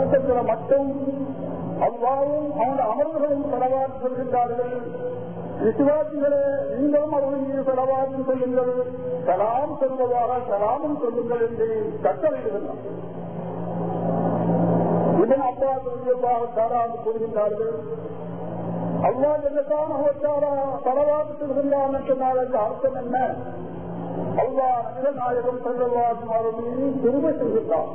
கூட்டத்தில் மட்டும் அவ்வாவும் அவனுடைய அமர்வுகளும் செலவாற்றி சொல்கின்றார்கள் விசுவாசிகளே நீங்களும் அவர்கள் மீது செலவாற்றி சொல்லுங்கள் சலாம் சொல்வதாக சலாமும் சொல்லுங்கள் என்று கட்டளையிடுகிறார் இதன் அப்பா சொல்லியப்பாக தாராந்து கூறுகின்றார்கள் அல்லா என்னத்தான் அவத்தாரா தலவாக்கு சொல்கின்றான் என்று நாளைக்கு அர்த்தம் என்ன அல்லா நபிநாயகம் செல்வாசுமாரும் திரும்ப செய்கின்றார்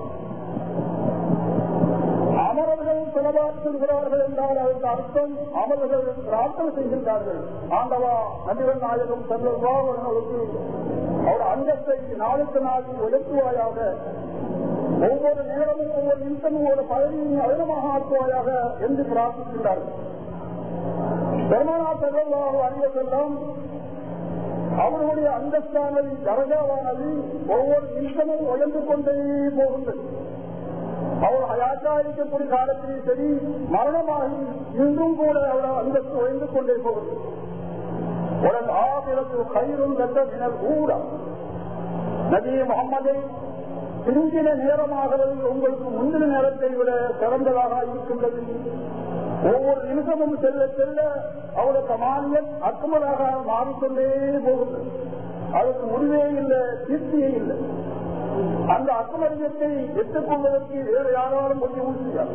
அமரர்கள் செலவாற்றுகிறார்கள் என்றால் அதற்கு அர்த்தம் அமரர்கள் பிரார்த்தனை செய்கின்றார்கள் ஆண்டவா நபிகள் நாயகம் செல்வா அவர்களுக்கு அவர் அங்கத்தை நாளுக்கு நாள் உயர்த்துவாயாக ஒவ்வொரு நேரமும் ஒவ்வொரு நிமிஷமும் ஒரு பதவியும் அதிகமாக ஆக்குவாயாக என்று பிரார்த்திக்கின்றார்கள் பெருமானா செல்வாக அறிவதெல்லாம் அவர்களுடைய அந்தஸ்தானது தரஜாவானது ஒவ்வொரு நிமிஷமும் உயர்ந்து கொண்டே போகின்றது அவர் ஹயாத்தா இருக்கக்கூடிய காலத்திலும் சரி மரணமாகி இன்றும் கூட அவர் அந்தஸ்து உயர்ந்து கொண்டே போகிறது உடல் ஆபிரத்து கயிறும் தட்டத்தினர் கூட நபி முகமதை பிரிஞ்சின நேரமாகவே உங்களுக்கு முந்தின நேரத்தை விட சிறந்ததாக இருக்கின்றது ஒவ்வொரு நிமிஷமும் செல்ல செல்ல அவருடைய கமானியன் அக்குமலாக மாறிக்கொண்டே போகின்றது அதுக்கு முடிவே இல்லை தீர்த்தியே இல்லை அந்த அக்குமரியத்தை எட்டுக்கொள்வதற்கு வேறு யாராலும் முடிவு செய்யாது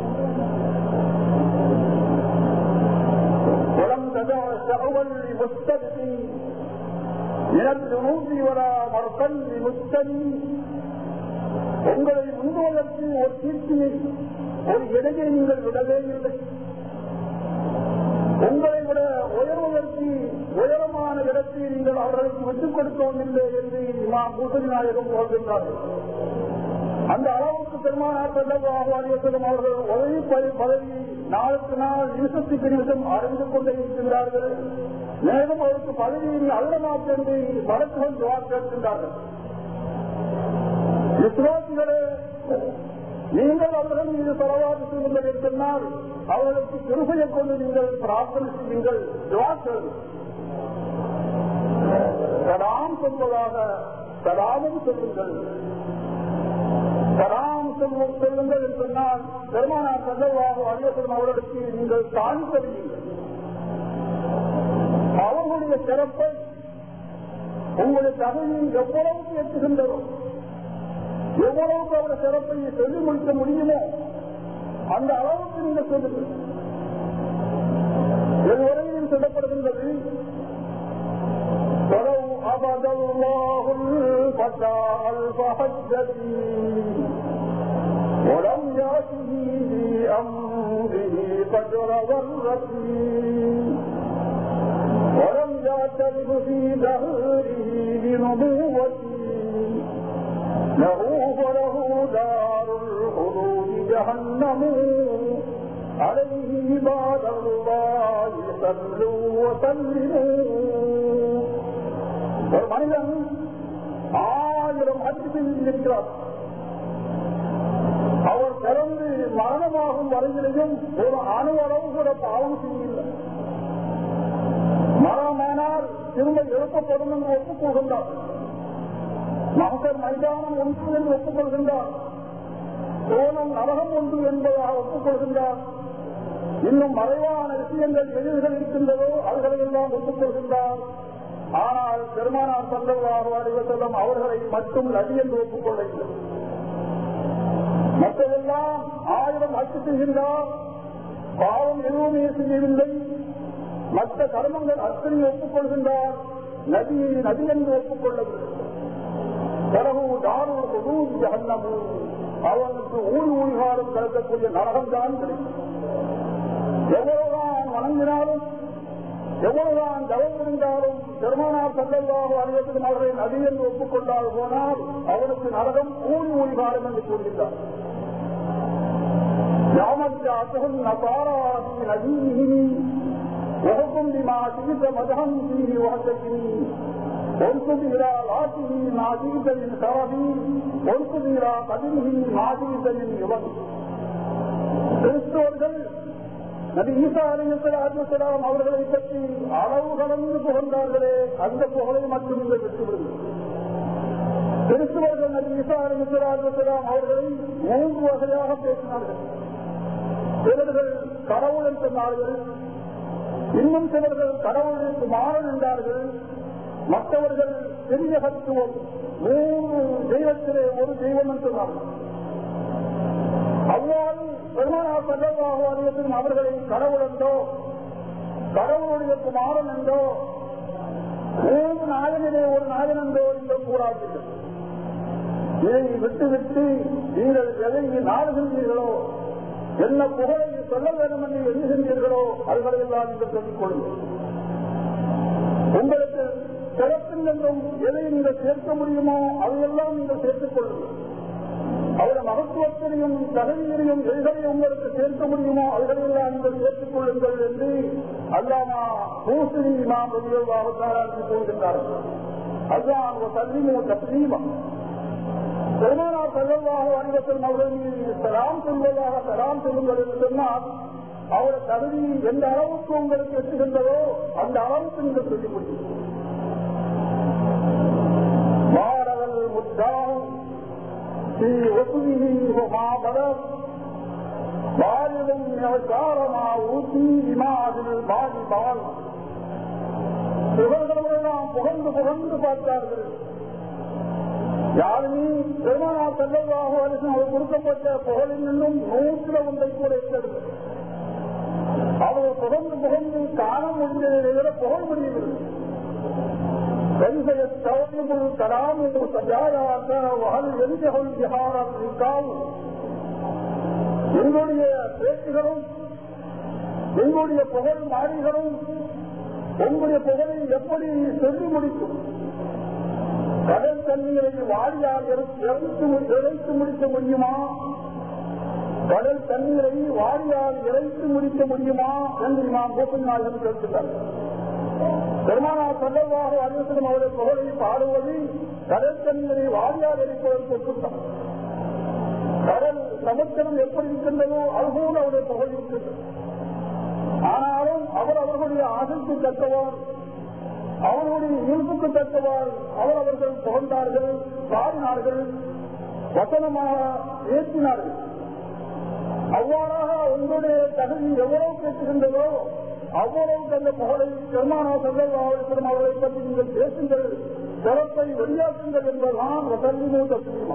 ولم تدع شعوا لمستبقي من الذنوب ولا مرقا لمستني உங்களை முந்துவதற்கு ஒரு கீர்த்தியை ஒரு இடையை நீங்கள் விடவே இல்லை உங்களை விட உயர்வதற்கு உயரமான இடத்தை நீங்கள் அவர்களுக்கு விட்டுக் கொடுத்தோம் இல்லை என்று இமாம் பூசணி நாயகம் சொல்கின்றார்கள் அந்த அளவுக்கு பெருமானார் செல்லும் அவர்கள் உதவி பதவி நாளுக்கு நாள் நிமிஷத்துக்கு நிமிஷம் அறிந்து கொண்டே இருக்கின்றார்கள் மேலும் அவருக்கு பதவியை அல்லமாக்கு என்று வழக்குகள் துவா கேட்கின்றார்கள் விசுவாசிகளே நீங்கள் அவர்கள் மீது செலவாக செய்யுங்கள் என்றால் அவர்களுக்கு திருப்பையை கொண்டு நீங்கள் பிரார்த்தனை செய்யுங்கள் துவாக்கள் சலாம் சொல்வதாக சலாமும் சொல்லுங்கள் சலாம் சொல்வோம் சொல்லுங்கள் என்று சொன்னால் பெருமானா செல்லவாக அறியப்படும் அவர்களுக்கு நீங்கள் தாண்டி தருவீர்கள் அவர்களுடைய சிறப்பை உங்களுடைய தகுதியை எவ்வளவுக்கு எட்டுகின்றதோ எவ்வளவுக்கு அவருடைய சிறப்பை சொல்லி முடிக்க முடியுமோ அந்த அளவுக்கு நீங்கள் சொல்லுங்கள் இதுவரையும் சொல்லப்படுகின்றது ولو أبد الله الفتى الفحجة ولم يأته في أمره قدر ذرة ولم يعترف في دهره بنبوته له فله دار الخلود جهنم عليه عباد الله صلوا وسلموا ஒரு மனிதன் ஆயிரம் அச்சு செய்திருக்கிறார் அவர் பிறந்து மரணமாகும் வரையிலையும் ஒரு அணு அளவு கூட பாவம் செய்யவில்லை மரணமானால் திரும்ப எழுப்பப்படும் என்று ஒப்புக்கொள்கின்றார் மகசர் மைதானம் ஒன்று என்று ஒப்புக்கொள்கின்றார் சோனம் நரகம் ஒன்று என்பதாக ஒப்புக்கொள்கின்றார் இன்னும் மறைவான விஷயங்கள் எதிர்கள் இருக்கின்றதோ அவர்களை எல்லாம் ஒப்புக்கொள்கின்றார் ஆனால் பெருமானார் சந்தர்வாக செல்லும் அவர்களை மட்டும் நதி என்று ஒப்புக்கொள்ளவில்லை மற்றதெல்லாம் ஆயிரம் அச்சு செய்கின்றார் பாவம் எதுவுமே செய்யவில்லை மற்ற கர்மங்கள் அத்தனை ஒப்புக்கொள்கின்றார் நதியை நதி என்று ஒப்புக்கொள்ளவில்லை பிறகு தாரூர் ஹுதூத் ஜஹன்னமு அவனுக்கு ஊழி ஊழிகாரம் கலக்கக்கூடிய நரகம்தான் கிடைக்கும் எவ்வளவுதான் வணங்கினாலும் எவ்வளவுதான் தவம் புரிந்தாலும் பெருமானார் சந்தர்வாக அறிவதற்கு அவர்களை நதி என்று ஒப்புக்கொண்டால் போனால் அவனுக்கு நரகம் ஊழி ஊழிகாரம் என்று கூறுகின்றார் யாமத்தியாசகம் நசாராதி நதீஹி وحكم بما شئت مدهم فيه وحدته وانصب الى لاته ما جئت من شرفي وانصب الى قدره ما جئت من يوم கிறிஸ்தவர்கள் நபி ஈசா அலிசலாம் அவர்களை பற்றி அளவு கலந்து புகழ்ந்தார்களே அந்த புகழை மட்டும் நீங்கள் விட்டுவிடுங்கள் கிறிஸ்தவர்கள் நபி ஈசா அலிமுசலாம் அவர்களை மூன்று வகையாக பேசினார்கள் சிலர்கள் கடவுள் என்று சொன்னார்கள் இன்னும் சிலர்கள் கடவுளுக்கு மாறன் என்றார்கள் மற்றவர்கள் பெரிய தத்துவம் மூன்று தெய்வத்திலே ஒரு தெய்வம் என்று சொன்னார்கள் அவ்வாறு பெருமானா செல்லவாகும் அவர்களை கடவுள் என்றோ கடவுளுடைய குமாரன் என்றோ மூன்று நாயனிலே ஒரு நாயன் என்றோ என்றும் கூறாதீர்கள் இதை விட்டு விட்டு நீங்கள் எதை நாடுகின்றீர்களோ என்ன புகழை சொல்ல வேண்டும் என்று எண்ணுகின்றீர்களோ அதுகளெல்லாம் நீங்கள் சொல்லிக் கொள்ளுங்கள் உங்களுக்கு சிறப்பில் என்றும் எதை நீங்கள் சேர்க்க முடியுமோ அதையெல்லாம் நீங்கள் சேர்த்துக் கொள்ளுங்கள் அவருடைய மகத்துவத்திலையும் தகுதியிலையும் எதுகளை உங்களுக்கு சேர்க்க முடியுமோ அதுகளெல்லாம் நீங்கள் சேர்த்துக் கொள்ளுங்கள் என்று அல்லாமா பூசணி இமாம் ரவியவாக தாராட்டி போகின்றார்கள் அதுதான் ஒரு தல்லிமோ தஸ்லீமா பெருமானா செல்வதாக வணிகத்தில் அவர்கள் சலாம் சொல்வதாக சலாம் சொல்லுங்கள் என்று சொன்னால் அவருடைய தகுதி எந்த அளவுக்கு உங்களுக்கு எட்டுகின்றதோ அந்த அளவுக்கு நீங்கள் சொல்லிக் முடியும் மாணவன் முத்தாம் ஸ்ரீ ஒசுவிஹி மாபலம் வாலிலும் சாரமா ஊசி விமாதில் பாதி பால் புகழ்களெல்லாம் புகழ்ந்து புகழ்ந்து பார்த்தார்கள் யாருமே பெருமானா செல்லவாக வருஷம் அவர் கொடுக்கப்பட்ட புகழில் நின்றும் நூற்றுல ஒன்றை கூட இருக்கிறது அவர் புகழ்ந்து புகழ்ந்து காண முடிந்ததை விட புகழ் முடியவில்லை கலாமும் சஜாயாக வகல் எரிஜகல் விஹாரம் இருக்காவும் எங்களுடைய பேச்சுகளும் எங்களுடைய புகழ் மாறிகளும் உங்களுடைய புகழை எப்படி சொல்லி முடிக்கும் கடல் தண்ணீரை வாரியால் இறைத்து முடிக்க முடியுமா கடல் தண்ணீரை வாரியால் இறைத்து முடிக்க முடியுமா என்று நாம் கோபநாயகன் கேட்கிறார் பெருமானா செல்லவாக அறிவித்ததும் அவருடைய புகழை பாடுவது கடல் தண்ணீரை வாரியால் இறைப்பதற்கு ஒப்புத்தான் கடல் சமுத்திரம் எப்படி இருக்கின்றதோ அதுபோல் அவருடைய புகழ் இருக்கின்றது ஆனாலும் அவர் அவர்களுடைய ஆசைக்கு தக்கவார் அவர்களுடைய இயல்புக்கு தக்கவாறு அவர் அவர்கள் புகழ்ந்தார்கள் பாடினார்கள் வசனமாக ஏற்றினார்கள் அவ்வாறாக உங்களுடைய தகுதி எவ்வளவு பேசுகின்றதோ அவ்வளவுக்கு அந்த புகழை பெருமானா செல்லும் அவர்களை பற்றி நீங்கள் பேசுங்கள் சிறப்பை வெளியாக்குங்கள் என்பதுதான் வசல்லிமோ தத்துவமா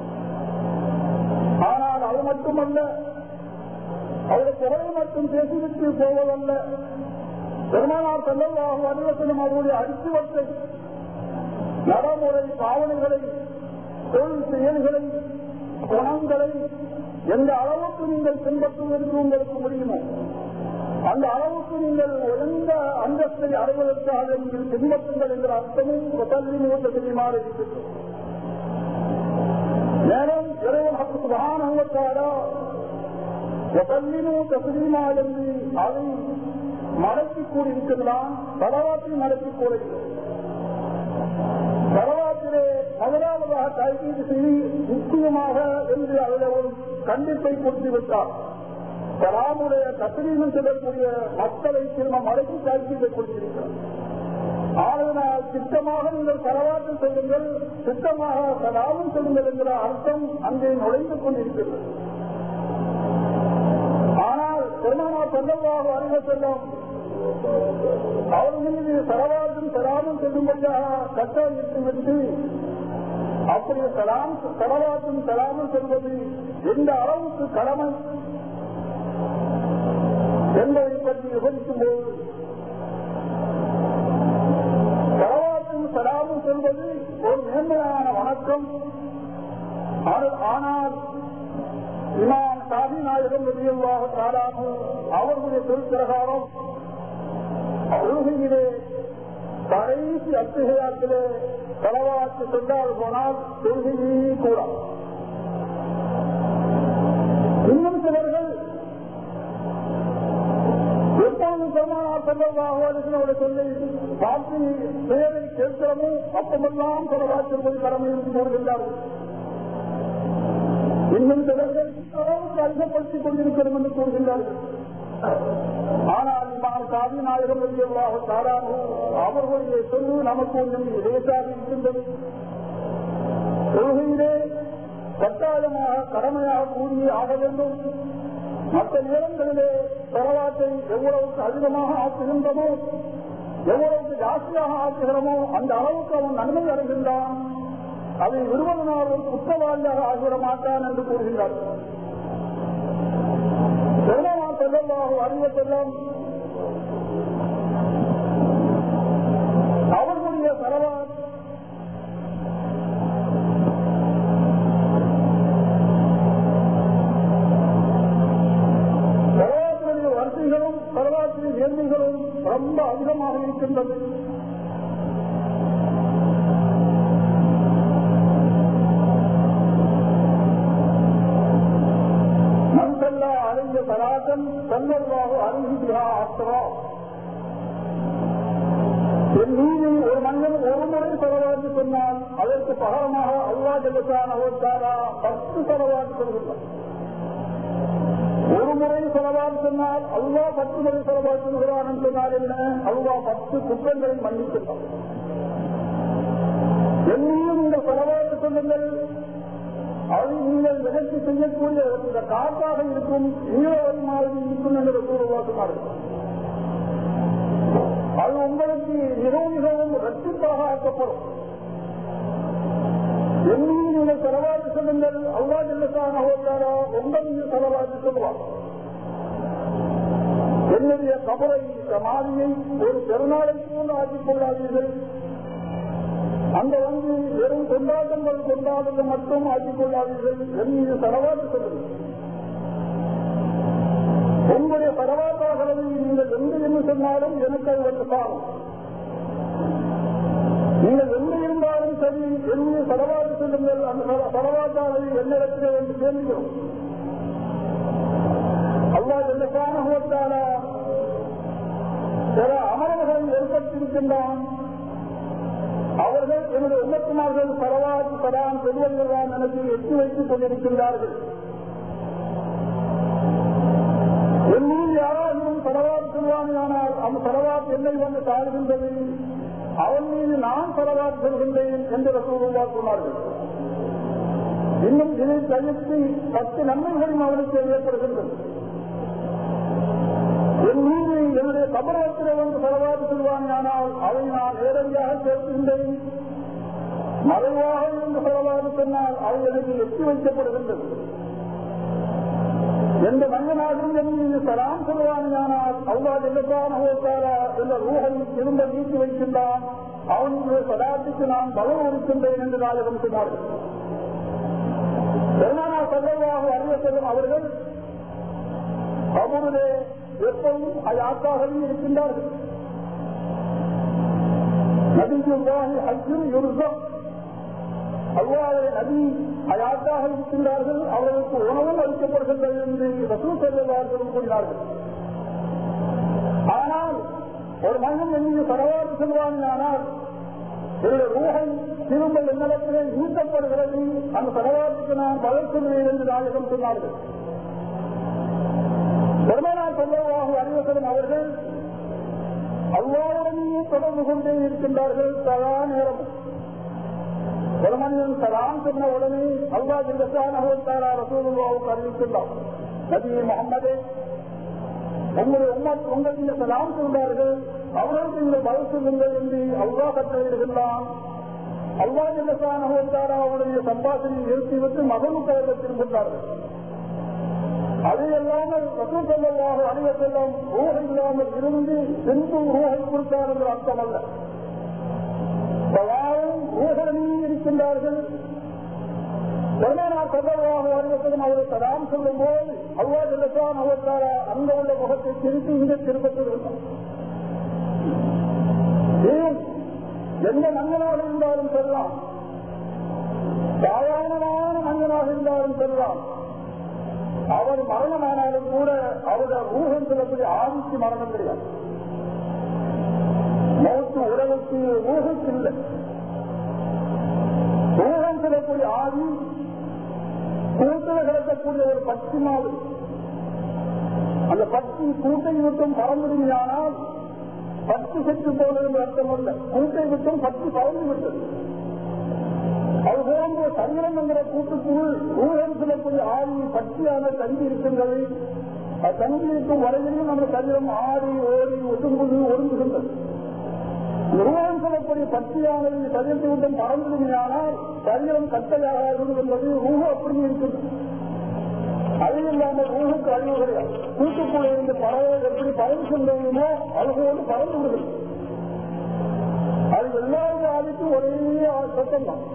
ஆனால் அது மட்டுமல்ல அவருடைய புகழை மட்டும் பேசிவிட்டு போவதல்ல பெருமானார் செல்லவாக வடிவத்திலும் அவருடைய அடிச்சுவத்தை நடைமுறை பாவனைகளை தொழில் செயல்களை குணங்களை எந்த அளவுக்கு நீங்கள் பின்பற்றுவதற்கு உங்களுக்கு முடியுமோ அந்த அளவுக்கு நீங்கள் உயர்ந்த அந்தஸ்தை அடைவதற்காக நீங்கள் பின்பற்றுங்கள் என்ற அர்த்தமும் முதலில் மூத்த தெரியுமாறு இருக்கிறது மேலும் இறைவன் சுகானுவத்தாரா முதலிலும் தகுதியுமா என்று அதை மடக்கி கூடியிருக்கலாம் தலவாத்தில் மடக்கி கூறுகிறது தலவாத்திலே முதலாவதாக கைது செய்து முக்கியமாக என்று அதில் ஒரு கண்டிப்பை கொடுத்து விட்டார் கலாமுடைய கத்திரீனம் சொல்லக்கூடிய மக்களை திரும்ப மடக்கி கைது கொடுத்திருக்கிறார் ஆளுநர் திட்டமாக நீங்கள் தலவாத்தில் சொல்லுங்கள் திட்டமாக கலாவும் சொல்லுங்கள் என்கிற அர்த்தம் அங்கே நுழைந்து கொண்டிருக்கிறது ஆனால் பெருமானா செல்லவாக அறிவ செல்லும் அவர்கள் மீது சரவாதும் சராமும் செல்லும்படியாக கட்டளையிட்டு விட்டு அப்படி சலாம் சரவாதும் சராமும் செல்வது எந்த அளவுக்கு கடமை என்பதை பற்றி விவரிக்கும் போது சரவாத்தும் சலாமும் செல்வது ஒரு மேன்மையான வணக்கம் ஆனால் இமாம் சாதி நாயகம் வெளியவாக தாராமு அவர்களுடைய தொழிற்பிரகாரம் தொழுகையிலே கடைசி அத்திகையாத்திலே செலவாக்கு சென்றால் போனால் தொழுகையே கூட இன்னும் சிலர்கள் எப்பொழுது பெருமானார் செல்வாக சொல்லி பார்த்து பெயரை கேட்கிறமோ அப்பமெல்லாம் செலவாக்கிற்கு கடமை இருந்து கூறுகின்றார்கள் இன்னும் சிலர்கள் அளவுக்கு அதிகப்படுத்திக் கொண்டிருக்கிறோம் என்று கூறுகின்றார்கள் ஆனால் இமாம் காவி நாயகம் வெளியவாக தாராமோ அவர்களுடைய சொல்லு நமக்கு ஒன்றும் லேசாக இருக்கின்றது கொள்கையிலே கட்டாயமாக கடமையாக கூறியே ஆக வேண்டும் மற்ற நேரங்களிலே செலவாட்டை எவ்வளவுக்கு அதிகமாக ஆக்குகின்றமோ எவ்வளவுக்கு ஜாஸ்தியாக ஆக்குகிறோமோ அந்த அளவுக்கு அவன் நன்மை அடைகின்றான் அதை விடுவது நாள் ஒரு குற்றவாளியாக ஆகிவிட மாட்டான் என்று கூறுகின்றார் பெருமானா செல்லமாக அறிவ செல்லம் அவர்களுடைய செலவா செலவாத்தினுடைய வரிசைகளும் செலவாத்தின் எண்ணிகளும் ரொம்ப அதிகமாக இருக்கின்றது மண்சல்லா அறிந்த சராசன் செல்லல்லாக அறிவியா அஸ்திரா என் மீது ஒரு மன்னன் ஒரு முறை செலவாக்கி சொன்னால் அதற்கு பகரமாக அல்லா ஜெகத்தான அவத்தாரா பத்து செலவாக்கி சொல்கிறார் ஒரு முறை செலவாக்கி சொன்னால் அல்லா பத்து முறை செலவாக்குகிறான் என்று சொன்னால் என்ன அல்லா பத்து குற்றங்களை மன்னிக்கின்றான் என்னையும் இந்த செலவாக்கு சொல்லுங்கள் அது நீங்கள் நிகழ்ச்சி செய்யக்கூடிய இந்த காப்பாக இருக்கும் ஈழவரி மாதிரி இருக்கும் என்று கூறுவாக்குமாறு அது உங்களுக்கு மிகவும் மிகவும் ரட்சிப்பாக ஆக்கப்படும் என்னையும் நீங்கள் செலவாக்கி சொல்லுங்கள் அல்லா ஜில்லத்தான ஹோட்டாரா உங்கள் மீது செலவாக்கி சொல்லுவார் என்னுடைய கபரை சமாதியை ஒரு பெருநாளைக்கு போன்று ஆக்கிக் கொள்ளாதீர்கள் அந்த வந்து வெறும் கொண்டாட்டங்கள் கொண்டாடுவது மட்டும் ஆக்கிக் கொள்ளாதீர்கள் என் மீது செலவாக்கி சொல்லுங்கள் உங்களுடைய பரவாத்தாகிறது நீங்கள் எந்த என்ன சொன்னாலும் எனக்கு அது வந்து சாரும் நீங்கள் எங்க இருந்தாலும் சரி என்னுடைய செலவாக சொல்லுங்கள் அந்த பரவாத்தாளரை என்னிடத்திலே வந்து சேர்ந்துகிறோம் அல்லா என்னக்கான ஹோட்டால சில அமரர்களை ஏற்படுத்தியிருக்கின்றான் அவர்கள் என்னுடைய உமத்துமார்கள் பரவாத்து பரான் பெரியவர்களாம் எனக்கு எட்டி வைத்துக் கொண்டிருக்கின்றார்கள் என்னில் யாராவது செலவாத் சொல்வானால் அந்த செலவாத் என்னை வந்து தாழ்கின்றது அவன் மீது நான் செலவாத் சொல்கின்றேன் என்று ரசூலுல்லா சொன்னார்கள் இன்னும் இதை தவிர்த்து பத்து நன்மைகளும் அவனுக்கு ஏற்படுகின்றது என் மீது என்னுடைய கபரத்தில் வந்து செலவாத் சொல்வான் ஆனால் அதை நான் நேரடியாக சேர்க்கின்றேன் மறைவாக இருந்து செலவாக சொன்னால் அது எனக்கு எட்டி வைக்கப்படுகின்றது எந்த மன்னனாகவும் என் மீது சலாம் சொல்வானால் அவ்வா எல்லக்கான ஹோத்தாரா என்ற ரூகை திரும்ப நீக்கி வைக்கின்றான் அவனுடைய சலாத்துக்கு நான் பலம் இருக்கின்றேன் என்று நாயகம் சொன்னார்கள் பெருமானா சல்லவாக அறிய செல்லும் அவர்கள் அவருடைய எப்பவும் அயாத்தாகவே இருக்கின்றார்கள் நபிஜுல்லாஹி ஹஜ்ஜும் யுர்சம் அல்லாவுடைய நபி அயாத்தாக இருக்கின்றார்கள் அவர்களுக்கு உணவும் அளிக்கப்படுகின்றது என்று ரசூல் செல்வார்களும் கூறினார்கள் ஆனால் ஒரு மகன் என்னுடைய பரவாயில்லை செல்வான் ஆனால் என்னுடைய ரூகை திரும்ப என்னிடத்திலே ஈட்டப்படுகிறது அந்த பரவாயில்லைக்கு நான் பதில் சொல்வேன் என்று நாயகம் சொன்னார்கள் பெருமானார் செல்லவாக அறிவசரும் அவர்கள் அவ்வாறுடனே தொடர்பு கொண்டே இருக்கின்றார்கள் சதா நேரம் ஒரு மனிதன் சலாம் சொன்ன உடனே அல்லா ஜில்லத்தான ரசூலுல்லாவுக்கு அறிவித்துள்ளார் நபி முகமது உங்களுடைய உம்மத் உங்கள் இந்த சலாம் சொல்றார்கள் அவர்களுக்கு இந்த பதில் சொல்லுங்கள் என்று அல்லா கட்டளையிடுகின்றான் அல்லா ஜில்லத்தான அவருடைய சம்பாசனையை நிறுத்திவிட்டு மகளுக்கு அவர்கள் திரும்புகிறார்கள் அது இல்லாமல் ரசூல் செல்லவாக அறிவ செல்லம் ஊகை இல்லாமல் இருந்து பின்பு ஊகை கொடுத்தார் என்று அர்த்தம் அல்ல பலாவும் ஊகரணியும் இருக்கின்றார்கள் பெருமானார் செல்லவாக அறிவத்திலும் அவரை சதாம் சொல்லும் போது அவ்வா செல்லத்தான் அவருக்கார அங்க உள்ள முகத்தை திருப்பி இங்கே திருப்பத்தில் ஏன் எந்த மன்னனாக இருந்தாலும் சொல்லலாம் சாதாரணமான மன்னனாக இருந்தாலும் சொல்லலாம் அவர் மரணமானாலும் கூட அவருடைய ஊகம் சொல்லக்கூடிய ஆதிக்கு மரணம் கிடையாது மௌத்து உறவுக்கு ஊகத்து இல்லை ஊகம் சொல்லக்கூடிய ஆதி கூட்டில் கிடக்கக்கூடிய ஒரு பட்சி மாதிரி அந்த பட்சி கூட்டை விட்டும் பறந்துடுமையானால் பட்சி செத்து போனது என்று அர்த்தம் அல்ல கூட்டை விட்டும் பட்சி பறந்து விட்டது அது அதுபோன்ற சரீரம் என்கிற கூட்டுக்குள் ஊழல் சொல்லக்கூடிய ஆவி பற்றியான தங்கி இருக்கின்றது அது தங்கி இருக்கும் வரையிலும் நம்ம சரீரம் ஆடி ஓடி ஒதுங்குது ஒருங்குகின்றது நிறுவனம் சொல்லக்கூடிய பற்றியானது சரீரத்தை விட்டு பறந்துடுமையானால் சரீரம் கட்டையாக இருக்கின்றது ஊக அப்படி இருக்குது அது இல்லாமல் ஊருக்கு அழிவு கிடையாது கூட்டுக்குள்ளே இருந்து பறவை எப்படி பறந்து சென்றோமோ அது போன்று பறந்து விடுகிறது அது எல்லா ஆவிக்கும் ஒரே சத்தம் தான்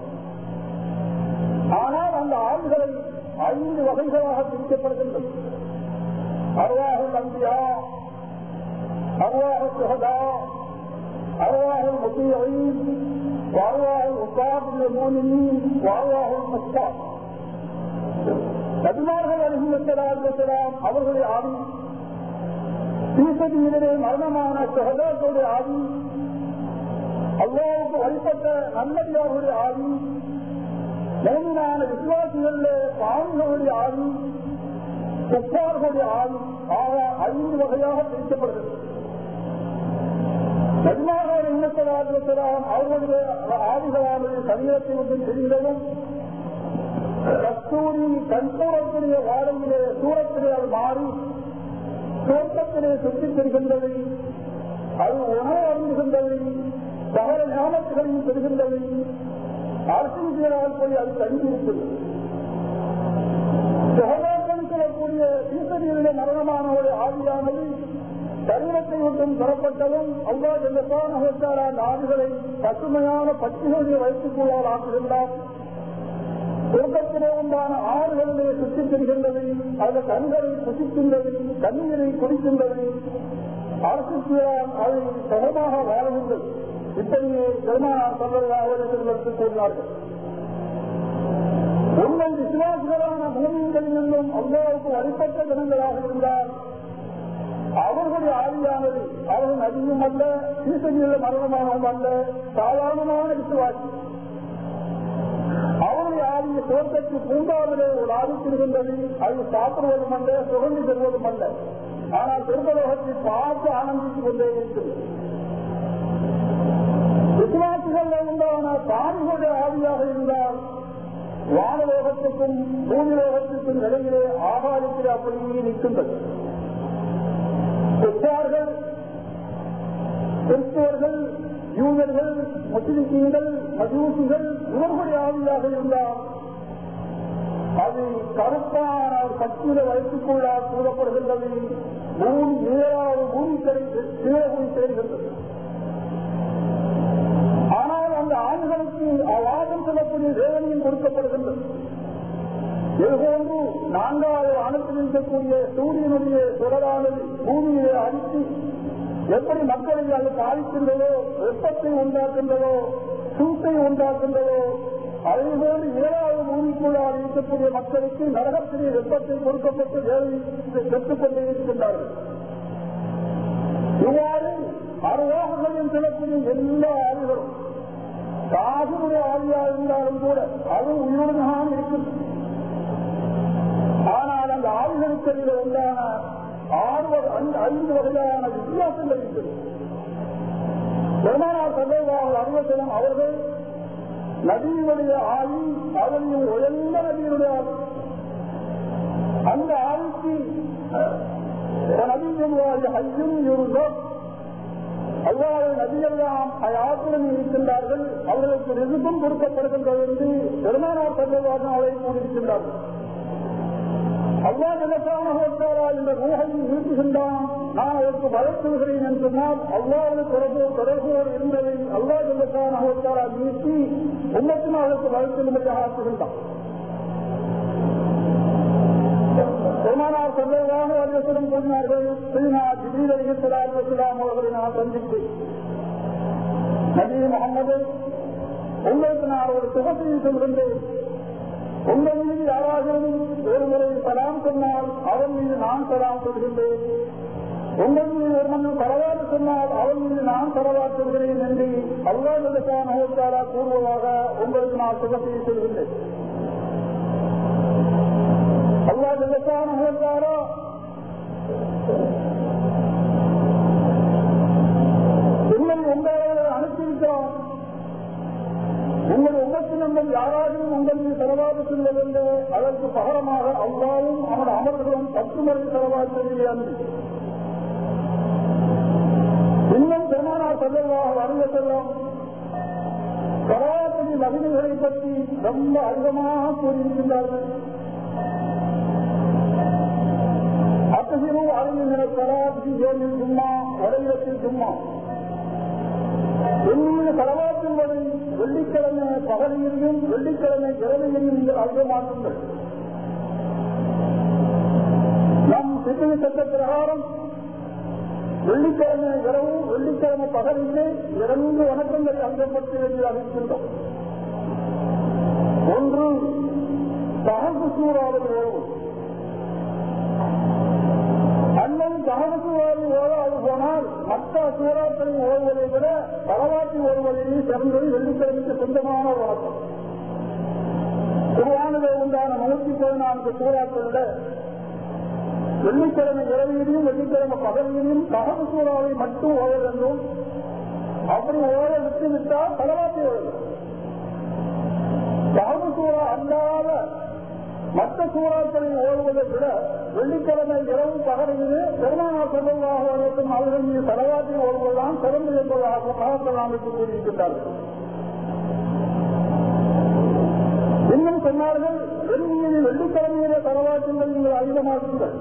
ஆனால் அந்த ஆள்களை ஐந்து வகைகளாக பிரிக்கப்படுகின்றது அருவாக நம்பியா அருவாக சுகதா அருவாக முத்தியை வாழ்வாக உட்கார்ந்த மூலினி வாழ்வாக முஸ்தா நபிமார்கள் அருகிலாம் அவர்களுடைய ஆவி தீசதியிலே மரணமான சுகதாக்களுடைய ஆவி அல்லாவுக்கு வழிபட்ட நல்லடியார்களுடைய ஆவி மௌனான விசுவாசிகளிலே பாவிகளுடைய ஆவி குப்பார்களுடைய ஆவி ஆக ஐந்து வகையாக பிரிக்கப்படுகிறது நபிமார்கள் இன்னத்தலாம் அவர்களுடைய ஆவிகளானது சரீரத்தை விட்டு தெரிந்ததும் கஸ்தூரி கண்பூரத்துடைய வாடையிலே சூரத்திலே அது மாறி தோட்டத்திலே சுற்றித் தெரிகின்றது அது உணவு அருந்துகின்றது சகல ஞானத்துகளையும் பெறுகின்றது அரசியல் போய் அது தங்கியிருக்கிறது சகோதரர்கள் சொல்லக்கூடிய ஈஸ்வரியிலே மரணமானவருடைய ஆவியானது சரீரத்தை விட்டும் பெறப்பட்டதும் அவ்வா எல்லப்பான அந்த ஆவிகளை பசுமையான பச்சுகளுடைய வயிற்றுக்குள்ளால் ஆக்குகின்றார் சொர்க்கத்திலே உண்டான ஆறுகளிலே சுற்றித் திரிகின்றது அந்த கண்களை புசிக்கின்றது தண்ணீரை குடிக்கின்றது அரசுதான் அதை சுகமாக வாழுகின்றது இப்படியே பெருமானார் சொல்வதாக கூறினார்கள் உங்கள் விசுவாசிகளான பூமிகளில் நின்றும் அல்லாவுக்கு வழிபட்ட தினங்களாக இருந்தால் அவர்களுடைய ஆவியானது அவர்கள் அதிகம் அல்ல சீசனியுள்ள மரணமானவும் அல்ல சாதாரணமான விசுவாசி அவருடைய ஆவிய தோட்டத்து பூங்காவிலே ஒரு ஆதித்திருக்கின்றது அது சாப்பிடுவதும் அல்ல சுகந்தி பெறுவதும் அல்ல ஆனால் சொர்க்கலோகத்தை பார்த்து ஆனந்தித்துக் கொண்டே இருக்கிறது விசுவாசிகள் உண்டான சாமிகளுடைய ஆவியாக இருந்தால் வானலோகத்துக்கும் பூமிலோகத்துக்கும் நிலையிலே ஆகாயத்திலே அப்படியே நிற்கின்றது பெற்றார்கள் கிறிஸ்தவர்கள் யூதர்கள் முஸ்லிம்கள் மஜூசிகள் இவர்களுடைய ஆவியாக இருந்தால் அது கருப்பான ஒரு சக்தியில வைத்துக்கொள்ளால் கூறப்படுகின்றது பூமி ஏழாவது பூமி கீழே போய் சேர்கின்றது ஆனால் அந்த ஆண்களுக்கு அவாதம் சொல்லக்கூடிய வேதனையும் கொடுக்கப்படுகின்றது இதுபோன்று நான்காவது அணுத்தில் இருக்கக்கூடிய சூரியனுடைய சுடரானது பூமியை அழித்து எப்படி மக்களை அது பாதிக்கின்றதோ வெப்பத்தை உண்டாக்கின்றதோ சூட்டை உண்டாக்கின்றதோ அதேபோன்று ஏழாவது பூமிக்குள்ளால் இருக்கக்கூடிய மக்களுக்கு நரகத்திலே வெப்பத்தை கொடுக்கப்பட்டு வேலை பெற்றுக் கொண்டே இருக்கின்றார்கள் இவ்வாறு அருவாகங்களில் செல்லக்கூடிய எல்லா ஆவிகளும் காசுடைய ஆவியா இருந்தாலும் கூட அது உயிருடன் இருக்கின்றது ஆனால் அந்த ஆவிகளுக்கு உண்டான ஆறு ஐந்து வகையான வித்தியாசங்கள் இருக்கிறது பெருமானார் சந்தேகாக அறிவசனம் அவர்கள் நதியினுடைய ஆவி அவனையும் உயர்ந்த நதியினுடைய ஆவி அந்த ஆவிக்கு நதியினுடைய ஐயும் இருந்தோம் அவ்வாறு நதியெல்லாம் ஆற்றுடன் இருக்கின்றார்கள் அவர்களுக்கு ரிசுக்கும் கொடுக்கப்படுகின்றது என்று பெருமானார் சந்தேகாக அவரை கூறியிருக்கின்றார்கள் அல்லா நிலக்கான இந்த ரூஹையும் நீக்குகின்றான் நான் அதற்கு வளர்த்துகிறேன் என்று சொன்னால் அல்லாவுடைய தொடர்பு தொடர்போடு இருந்ததை அல்லா நிலக்கான அவத்தாரா நீக்கி உண்மைக்கும் அதற்கு வளர்த்துமையாக ஆக்குகின்றான் பெருமானார் சொல்லவாக வலியுறுத்தலும் கூறினார்கள் ஸ்ரீனா ஜிபீல் அலிகலாம் அவர்களை நான் சந்தித்து நபி முகமது உங்களுக்கு நான் ஒரு சுகத்தையை சொல்கின்றேன் உங்கள் மீது யாராகவும் ஒரு முறை சலாம் சொன்னால் அவன் மீது நான் சலாம் சொல்கின்றேன் உங்கள் மீது ஒரு மன்னன் பரவாறு சொன்னால் அவன் மீது நான் பரவாறு சொல்கிறேன் என்று அல்லாஹான ஹோத்தாரா கூறுவதாக உங்களுக்கு நான் சுகத்தை சொல்கின்றேன் அல்லா ஜல்லசான ஹோத்தாரா உங்களை உங்களை அனுப்பியிருக்கிறான் உங்கள் உபத்தினங்கள் யாராலும் செலவாது செல்வதென்று அதற்கு பகரமாக அல்லாவும் அவன் அமர்களும் பத்து முறை செலவாக்குவதில்லை அன்று இன்னும் பெருமானார் செல்லவாக அறிய செல்லும் சரவாத்திரி மகிழ்ச்சிகளை பற்றி ரொம்ப அதிகமாக கூறியிருக்கின்றார்கள் அத்தகையும் அறிஞர் சராத்தி ஜோதில் சும்மா வரையிடத்தில் சும்மா என்னுடைய செலவாக்கும்படி வெள்ளிக்கிழமை பகலிலையும் வெள்ளிக்கிழமை இரவையும் நீங்கள் அதிகமாக்குங்கள் நம் சிறுமி சட்ட பிரகாரம் வெள்ளிக்கிழமை இரவு வெள்ளிக்கிழமை பகலிலே இரண்டு வணக்கங்கள் அங்கப்பட்டு என்று அறிவிக்கின்றோம் ஒன்று தகவு சூறாவது ஓய்வு அண்ணன் தகவு சூறாவது ஓடாது போனால் மற்ற சூறாக்களை ஓடுவதை விட பலவாட்டி ஓடுவதையே சிறந்தது வெள்ளிக்கிழமைக்கு சொந்தமான ஒரு வணக்கம் குருவானிலே உண்டான நூற்றி பதினான்கு சூறாக்களிட வெள்ளிக்கிழமை இரவியிலையும் வெள்ளிக்கிழமை பகலிலையும் தகவு சூறாவை மட்டும் ஓட வேண்டும் அப்படி ஓட விட்டு விட்டால் பலவாட்டி ஓடும் தகவு சூறா அல்லாத மற்ற சூறாக்களை ஓடுவதை விட வெள்ளிக்கிழமை இரவு பகலிலே பெருமானா செல்வதாக இருக்கும் அவர்கள் மீது தலவாட்டி ஓடுவதுதான் சிறந்து என்பதாக மகத்தல் அமைப்பு கூறியிருக்கின்றார்கள் இன்னும் சொன்னார்கள் வெள்ளியில் வெள்ளிக்கிழமையிலே தலவாட்டுங்கள் நீங்கள் அதிகமாக்குங்கள்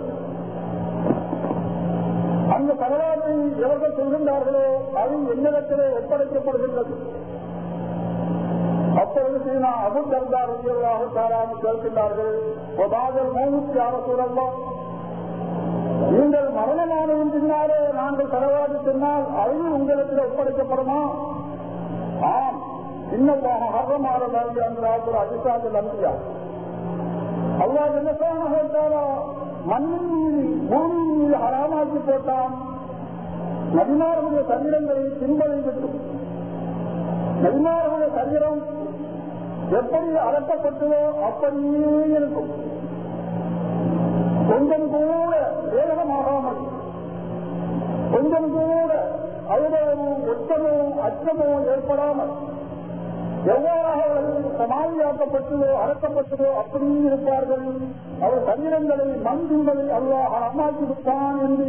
அந்த தலவாட்டை எவர்கள் சொல்கின்றார்களோ அது என்னிடத்திலே ஒப்படைக்கப்படுகின்றது அப்பொழுது சீனா அபு தர்தா ரசிகர்களாக தாராம கேட்கின்றார்கள் ஒதாதல் மூணுக்கு யார சூழல்லாம் நீங்கள் மரணமானதின் பின்னாலே நாங்கள் தலவாட்டி சொன்னால் அது உங்களுக்கு ஒப்படைக்கப்படுமா ஆம் இன்னமாக ஹர்ரமான நல்கி அந்த அதிசாக நம்பியா அல்லா ஜனசான மண்ணின் மீது பூமியின் மீது ஹராமாக்கி போட்டான் நபிமார்களுடைய சரீரங்களை தின்பதை விட்டும் நபிமார்களுடைய சரீரம் எப்படி அகற்றப்பட்டதோ அப்படியே இருக்கும் கொஞ்சம் கூட வேகமாகாமல் கொஞ்சம் கூட அழுதமும் ஒற்றமோ அச்சமோ ஏற்படாமல் எவ்வாறாக அவர்கள் சமாளியாக்கப்பட்டதோ அடக்கப்பட்டதோ அப்படியே இருப்பார்கள் அவர் சரீரங்களை மண் தின்பதை அல்லாஹ் அம்மாக்கி விட்டான் என்று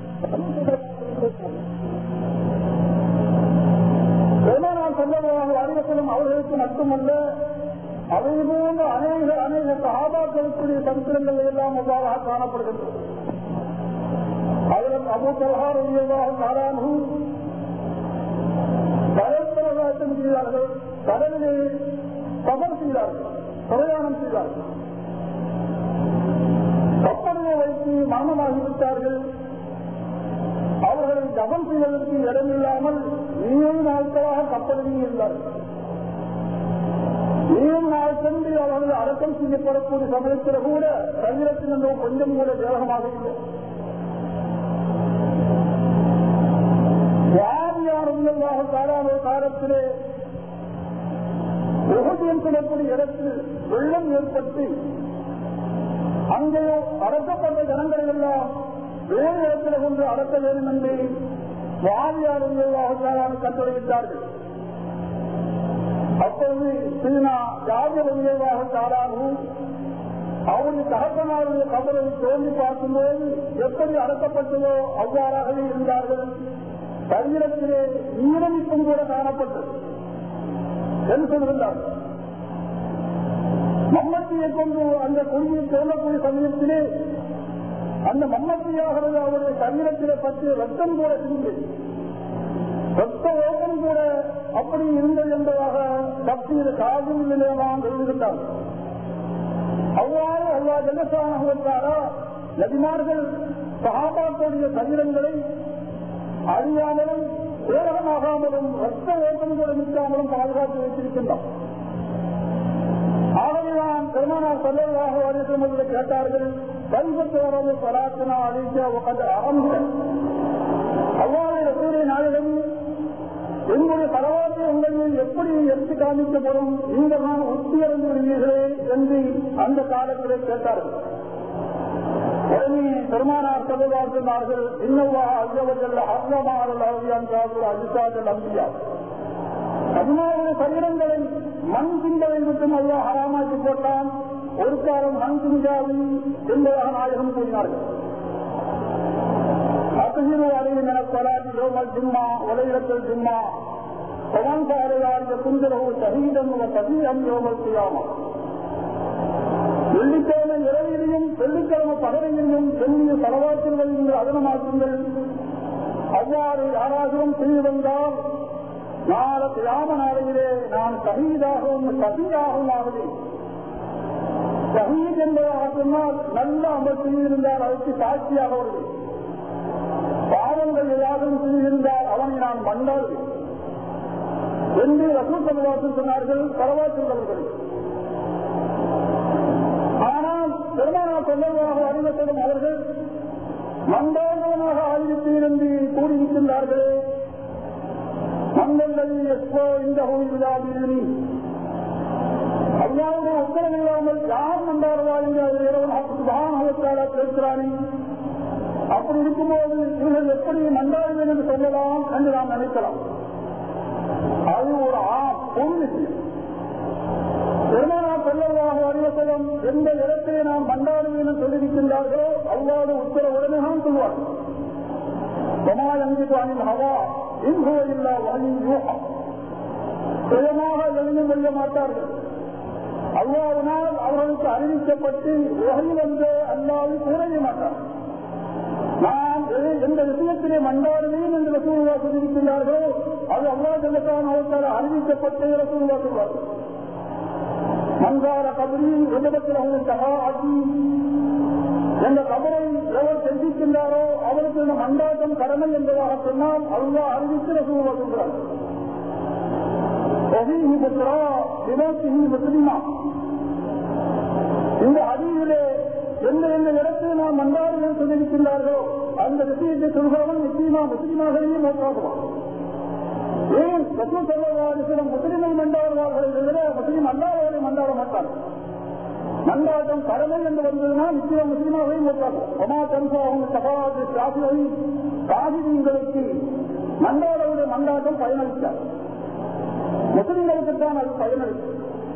பெருமானார் செல்லவாக அறிவத்திலும் அவர்களுக்கு மட்டுமல்ல அதை போன்ற அநேக அநேக சகாபாக்களுக்குரிய சரித்திரங்கள் எல்லாம் அவ்வாறாக காணப்படுகின்றது அதில் அபு தல்ஹார் நாராயணு கடல் பிரகாசம் செய்தார்கள் கடலிலே சபர் செய்தார்கள் பிரயாணம் செய்தார்கள் கப்பலிலே வைத்து மரணமாகிவிட்டார்கள் அவர்களை ஜபம் செய்வதற்கு இடமில்லாமல் ஏழு நாட்களாக கப்பலில் இருந்தார்கள் ஏழு நாள் சென்று அவர்கள் அடக்கம் செய்யப்படக்கூடிய சமயத்தில் கூட சரீரத்தில் கொஞ்சம் கூட வேகமாக இல்லை யாரியாருமாக காலான காலத்திலே உகதியம் சொல்லக்கூடிய இடத்தில் வெள்ளம் ஏற்பட்டு அங்கே அடக்கப்பட்ட ஜனங்களை எல்லாம் வேறு இடத்தில் கொண்டு அடக்க வேண்டும் என்று வாதியாருங்களாக கட்டளையிட்டார்கள் அப்போது சீனா ஜாதியாக தாராகவும் அவருடைய தகப்பனாருடைய கபலை தோண்டி பார்க்கும்போது எப்படி அடக்கப்பட்டதோ அவ்வாறாகவே இருந்தார்கள் சரீரத்திலே ஈரமிப்பும் கூட காணப்பட்டது என்று சொல்கின்றார்கள் மம்மத்தியை கொண்டு அந்த கொடியை தோன்றக்கூடிய சமயத்திலே அந்த மம்மத்தியாகிறது அவருடைய சரீரத்திலே பற்றி ரத்தம் கூட இருந்தது ரத்த ஓட்டம் கூட அப்படி இருந்தது என்பதாக பக்தியில் காதும் நிலையமாக எழுதுகின்றார் அவ்வாறு அல்லா ஜனசானா நபிமார்கள் சகாபாக்களுடைய சரீரங்களை அறியாமலும் சேரகமாகாமலும் ரத்த ஓட்டம் கூட நிற்காமலும் பாதுகாத்து வைத்திருக்கின்றோம் ஆகவேதான் பெருமானார் சொல்லலாக வருகிறது கேட்டார்கள் கைப்பற்றவரது பராத்தனா அழிக்க உட்காந்து ஆரம்பிகள் அவ்வாறு ரசூரை நாயகம் என்னுடைய பரவாற்றை உங்களில் எப்படி எடுத்து காமிக்கப்படும் நீங்கள் நான் உத்தியறிந்து விடுவீர்களே என்று அந்த காலத்திலே கேட்டார்கள் உடனே பெருமானார் சொல்லுவார் சொன்னார்கள் இன்னவா ஐயவர்கள் அர்ணமாறல் அவியான் அஜிசாஜல் அம்பியா பதினாறு சரீரங்களை மண் தின்பதை மட்டும் அல்லா ஹராமாக்கி போட்டான் ஒரு காலம் மண் திஞ்சாவி என்பதாக நாயகம் கூறினார்கள் அத்தகிரு அறிவு என கொலாதி யோமல் ஜிம்மா உலகத்தில் ஜிம்மா பவன் சாரையாரிய குந்தரவு சகீதம் சகீதம் யோமல் செய்யாமல் வெள்ளிக்கிழமை இரவிலையும் வெள்ளிக்கிழமை பகலையிலும் செல்லிய தலவாற்றுகள் என்று அதனமாக்குங்கள் அவ்வாறு யாராகவும் செய்து வந்தால் நாள கிராம நாளையிலே நான் சகீதாகவும் சகிதாகவும் ஆகுவேன் சகீத் என்பதாக சொன்னால் நல்ல அமல் செய்திருந்தால் அதற்கு சாட்சியாக வருவேன் பாவங்கள் ஏதாவது செய்திருந்தால் அவனை நான் மண்டாடுவேன் என்று ரசூல் சமவாசம் சொன்னார்கள் தலவாற்றுள்ளவர்கள் ஆனால் பெருமானா சொல்லவாக அறிவப்படும் அவர்கள் மண்டோதமாக ஆயுதத்தில் என்று கூறியிருக்கின்றார்களே மங்களதி எப்போ இந்த கோயிலாதீனி அல்லாவுடைய உத்தரவில்லாமல் யார் மண்டாடுவா என்று இறைவன் பேசுகிறானே அப்படி இருக்கும்போது இவர்கள் எப்படி மண்டாடுவேன் என்று சொல்லலாம் என்று நாம் நினைக்கலாம் அது ஒரு ஆ பொன் விஷயம் பெருமானா செல்லவாக அறிவசலம் எந்த இடத்திலே நாம் மண்டாடுவேன் என்று சொல்லியிருக்கின்றார்களோ அவ்வாறு உத்தரவுடனே நாம் சொல்வார்கள் சமாயங்கிப்பானின் ஹவா இன்ஹோ இல்லா வகையின் யூகம் சுயமாக எழுதி கொள்ள மாட்டார்கள் அல்லாவினால் அவர்களுக்கு அறிவிக்கப்பட்டு வகை வந்து அல்லாது கூறவே மாட்டார்கள் நான் எந்த விஷயத்திலே மண்டாடுவேன் என்று ரசூலுவா சொல்லியிருக்கிறார்களோ அது அல்லா செல்லத்தான் அவர்களால் அறிவிக்கப்பட்டு ரசூலுவா சொல்வார்கள் மங்கார கபரி உலகத்தில் சகாதி என்ற கபரை எவர் செஞ்சிருக்கின்றாரோ அவருக்கு இந்த மண்டாட்டம் கடமை என்பதாக சொன்னால் அல்லா அறிவித்து ரசூலுவா சொல்கிறார் முஸ்லிமா இந்த அறிவிலே எந்த எந்த இடத்தில் நாம் மண்டாடுகள் சொல்லியிருக்கின்றார்களோ அந்த விஷயத்தை சொல்கிறவன் நிச்சயமா முஸ்லிமாகவே நோக்காகுவான் ஏன் ரசூல் சொல்லவாதிசிடம் முஸ்லிமை மண்டாடுவார்களை தவிர முஸ்லிம் அல்லாதவரை மண்டாட மாட்டார்கள் மண்டாட்டம் கடமை என்று வந்ததுன்னா நிச்சயம் முஸ்லிமாகவே நோக்காகும் ஒமா தன்சாவும் சகாது சாசியை காகிதங்களுக்கு மண்டாடவுடைய மண்டாட்டம் பயனளித்தார் முஸ்லிம்களுக்கு தான் அது பயனளிக்கும்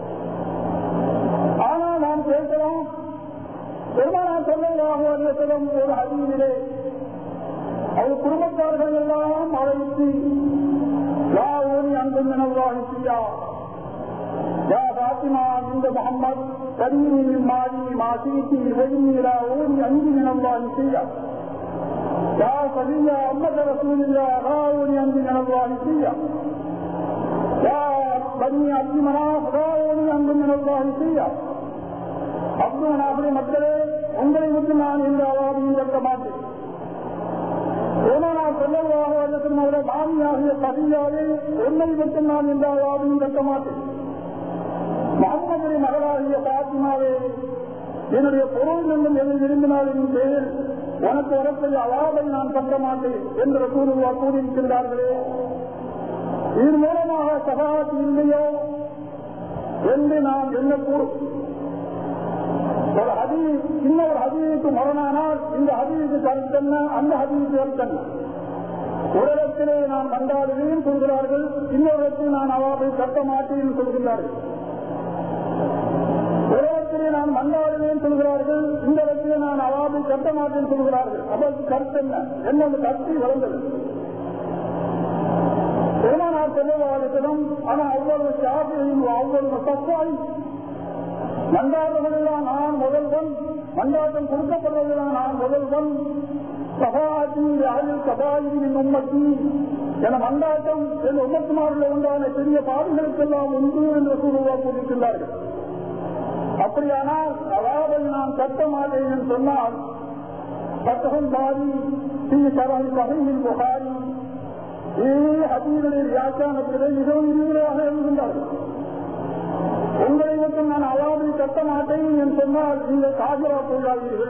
ஆனால் நாம் கேட்கலாம் பெருமானா சொல்லவாக அறிவசலம் ஒரு அறிவிலே அவர் குடும்பத்தார்கள் எல்லாம் அழைத்து யா ஓனி அன்பும் எனவாகியா யா பாத்திமா இந்த முகம்மது கரீமி மாறி மாசீட்டி வெயிலா ஓனி அன்பு எனவாகியா யா சதியா அம்மத ரசூலில்லா ரா ஓனி அன்பு எனவாகியா யா பனி அப்தி மனாஃப் ரா ஓனி அன்பு எனவாகியா அப்து மனாஃபுடைய மக்களே உங்களை விட்டு நான் இந்த அவாதியும் கேட்க மாட்டேன் அவருடைய மாமியாகிய பதியாவே என்னை மட்டும் நான் எந்த அவாதியும் கட்ட மாட்டேன் முகமதுடைய மகளாகிய பாத்திமாவே என்னுடைய பொருள் என்னும் எதை விரும்பினாலின் பேரில் உனக்கு வரக்கூடிய அவாதை நான் கட்ட மாட்டேன் என்று கூறுவா கூறியிருக்கின்றார்களே இதன் மூலமாக சகாத்து இல்லையோ என்று நாம் என்ன கூறும் ஒரு ஹதி இன்னொரு ஹதீவுக்கு மரணானால் இந்த ஹதீவுக்கு கருத்தென்ன அந்த ஹதீவுக்கு கருத்தென்ன ஒரு இடத்திலே நான் கண்டாடுவேன் சொல்கிறார்கள் இன்னொரு இடத்தில் நான் அவாவை கட்ட மாட்டேன் சொல்கிறார்கள் ஒரு இடத்திலே நான் மண்டாடுவேன் சொல்கிறார்கள் இந்த இடத்திலே நான் அவாவை கட்ட மாட்டேன் சொல்கிறார்கள் அதற்கு கருத்து என்ன என்னோட கருத்து வளர்ந்தது பெருமானார் செல்லவாதிடம் ஆனால் அவ்வளவு சாப்பியும் அவ்வளவு தப்பாய் மண்டாடுவதெல்லாம் நான் முதல்வன் மண்டாட்டம் கொடுக்கப்படுவதெல்லாம் நான் முதல்வன் சகாதி அழில் சகாயின் உம்மத்தி என மண்டாட்டம் என் உம்மத்துமாரில் உண்டான பெரிய பாடுகளுக்கெல்லாம் உண்டு என்று சூழ்நிலை கூறியிருக்கிறார்கள் அப்படியானால் அவாவை நான் கட்ட மாட்டேன் என்று சொன்னால் பத்தகம் பாரி ஸ்ரீ சரணி பகையின் புகாரி ஹதீகளின் வியாக்கியானத்திலே மிகவும் விரிவாக எழுதுகின்றார்கள் உங்களை மட்டும் நான் அவாவை கட்ட மாட்டேன் என்று சொன்னால் நீங்கள் காஜரா போகாதீர்கள்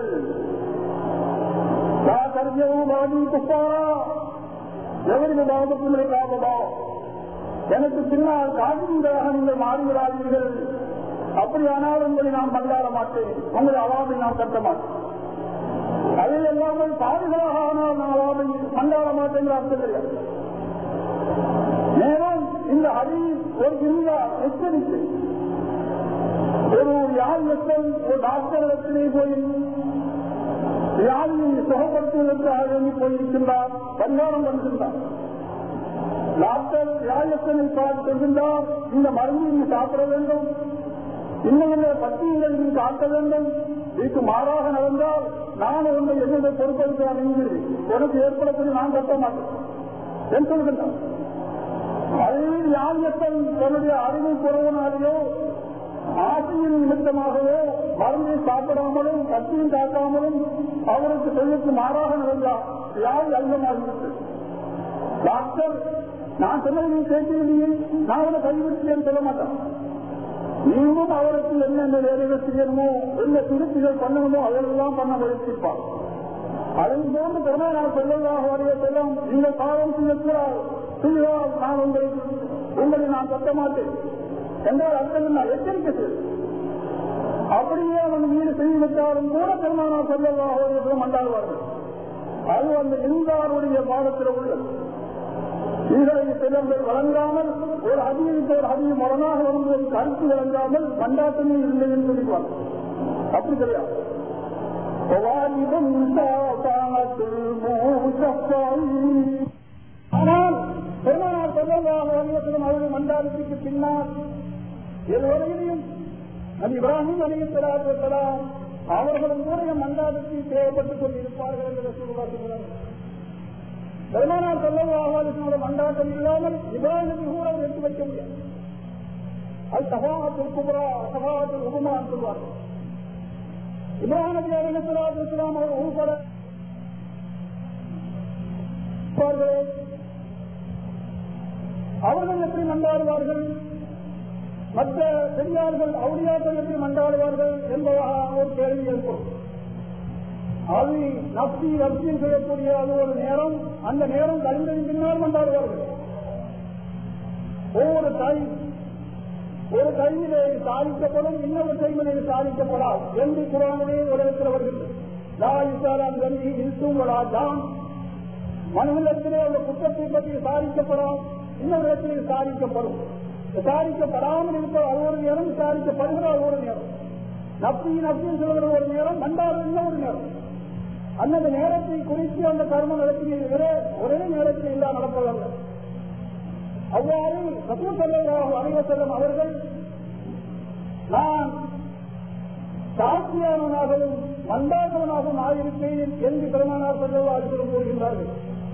எவருக்கு பாவத்துக்குமே காப்பதோ எனக்கு பின்னால் காவிரிகளாக நீங்கள் மாறிவிடாதீர்கள் அப்படியானால் உங்களை நான் பண்டாட மாட்டேன் உங்களை அவாவை நான் கட்ட மாட்டேன் அதில் எல்லாமே பாவிகளாக ஆனால் நான் அவாவை பண்டாட மாட்டேங்கிற அர்த்தம் கிடையாது மேலும் இந்த அடி ஒரு இருந்தா எச்சரிக்கை ஒரு யாழ்வத்தன் ஒரு டாக்டர் இடத்திலே போய் வியாதியை சுகப்படுத்துவதற்காக வேண்டி போயிருக்கின்றார் பரிகாரம் பண்ணுகின்றார் டாக்டர் வியாழத்தனை பார்த்து சொல்கின்றார் இந்த மருந்து நீ சாப்பிட வேண்டும் இன்னும் இந்த பத்தியங்களை நீ காட்ட வேண்டும் இதுக்கு மாறாக நடந்தால் நான் உன்னை என்னுடைய பொறுப்பெடுக்கிறான் என்று உனக்கு ஏற்படக்கூடிய நான் கட்ட மாட்டேன் என்று சொல்கின்றான் அதே யாழ்வத்தன் தன்னுடைய அறிவு குறைவனாலேயோ ஆசையின் நிமித்தமாகவோ மருந்தை சாப்பிடாமலும் கத்தியும் காக்காமலும் அவருக்கு சொல்லுக்கு மாறாக நடந்தார் யார் அங்கமாகிவிட்டு டாக்டர் நான் சொன்னது நீ கேட்கவில்லையே நான் அவரை கைவிட்டேன் சொல்ல மாட்டேன் நீங்களும் அவருக்கு என்னென்ன வேலைகள் செய்யணுமோ என்ன திருப்திகள் பண்ணணுமோ அதெல்லாம் பண்ண முயற்சிப்பார் அதை போன்று பெருமாள் சொல்லலாம் வரைய செல்லும் நீங்கள் பாவம் செய்யக்கூடாது செய்தால் நான் உங்களை உங்களை நான் கட்ட மாட்டேன் என்றால் அர்த்தம் நான் எச்சரிக்கை செய்வேன் அப்படியே அவன் வீடு செய்துவிட்டாலும் கூட பெருமானா சொல்லலாம் மண்டாடுவார்கள் அது அந்த இந்தாருடைய பாடத்தில் உள்ளது இதை சிலர்கள் வழங்காமல் ஒரு அதிகரித்த ஒரு அதிக முரணாக வரும்போது கருத்து வழங்காமல் மண்டாட்டமே இல்லை என்று சொல்லிவார் அப்படி கிடையாது ஆனால் பெருமானார் சொல்லலாம் அவருடைய மண்டாட்டத்துக்கு பின்னால் எதுவரையிலையும் அது இப்ராஹிம் அலிகலாம் அவர்களும் கூட என் மண்டாட்டத்தில் தேவைப்பட்டுக் கொண்டிருப்பார்கள் என்று சொல்லுவார்கள் பெருமானார் செல்லவாக மண்டாட்டம் இல்லாமல் இப்ராஹிம் கூட அவர் எடுத்து வைக்க முடியாது அது சபாத்தில் குபரா சபாத்தில் உபமான் சொல்வார்கள் இப்ராஹிம் நபி அலிகலாத்து இஸ்லாம் அவர் உள்பட அவர்கள் எப்படி மண்டாடுவார்கள் மற்ற பெரியார்கள் அவுளியாக்கள் எப்படி மண்டாடுவார்கள் என்பதாக ஒரு கேள்வி ஏற்படும் அது நப்தி நப்தின்னு சொல்லக்கூடிய அது ஒரு நேரம் அந்த நேரம் கழிந்ததின் பின்னால் கொண்டாடுவார்கள் ஒவ்வொரு டைம் ஒரு கையிலே சாதிக்கப்படும் இன்னொரு கையிலே சாதிக்கப்படாது என்று குரானிலே உலகத்தில் வருகின்றது லாயிசாலான் கல்வி இல்சும் தான் மனிதத்திலே அந்த குற்றத்தை பற்றி சாதிக்கப்படாம் இன்னொரு இடத்திலே சாதிக்கப்படும் விசாரிக்கப்படாமல் இருப்ப அது ஒரு நேரம் விசாரிக்கப்படுகிற அது ஒரு நேரம் நப்பி நப்பின்னு சொல்கிற ஒரு நேரம் மண்டாடு இன்னொரு நேரம் அந்தந்த நேரத்தை குறித்து அந்த கர்மம் நடத்தினீர்களே ஒரே நேரத்தில் இல்லா நடப்பதல்ல அவ்வாறு ரசூல் செல்லவராக அனைவ செல்லும் அவர்கள் நான் சாட்சியானவனாகவும் மண்டாதவனாகவும் ஆயிருப்பேன் என்று பெருமானார் செல்லவாறு சொல்லும் கூறுகின்றார்கள்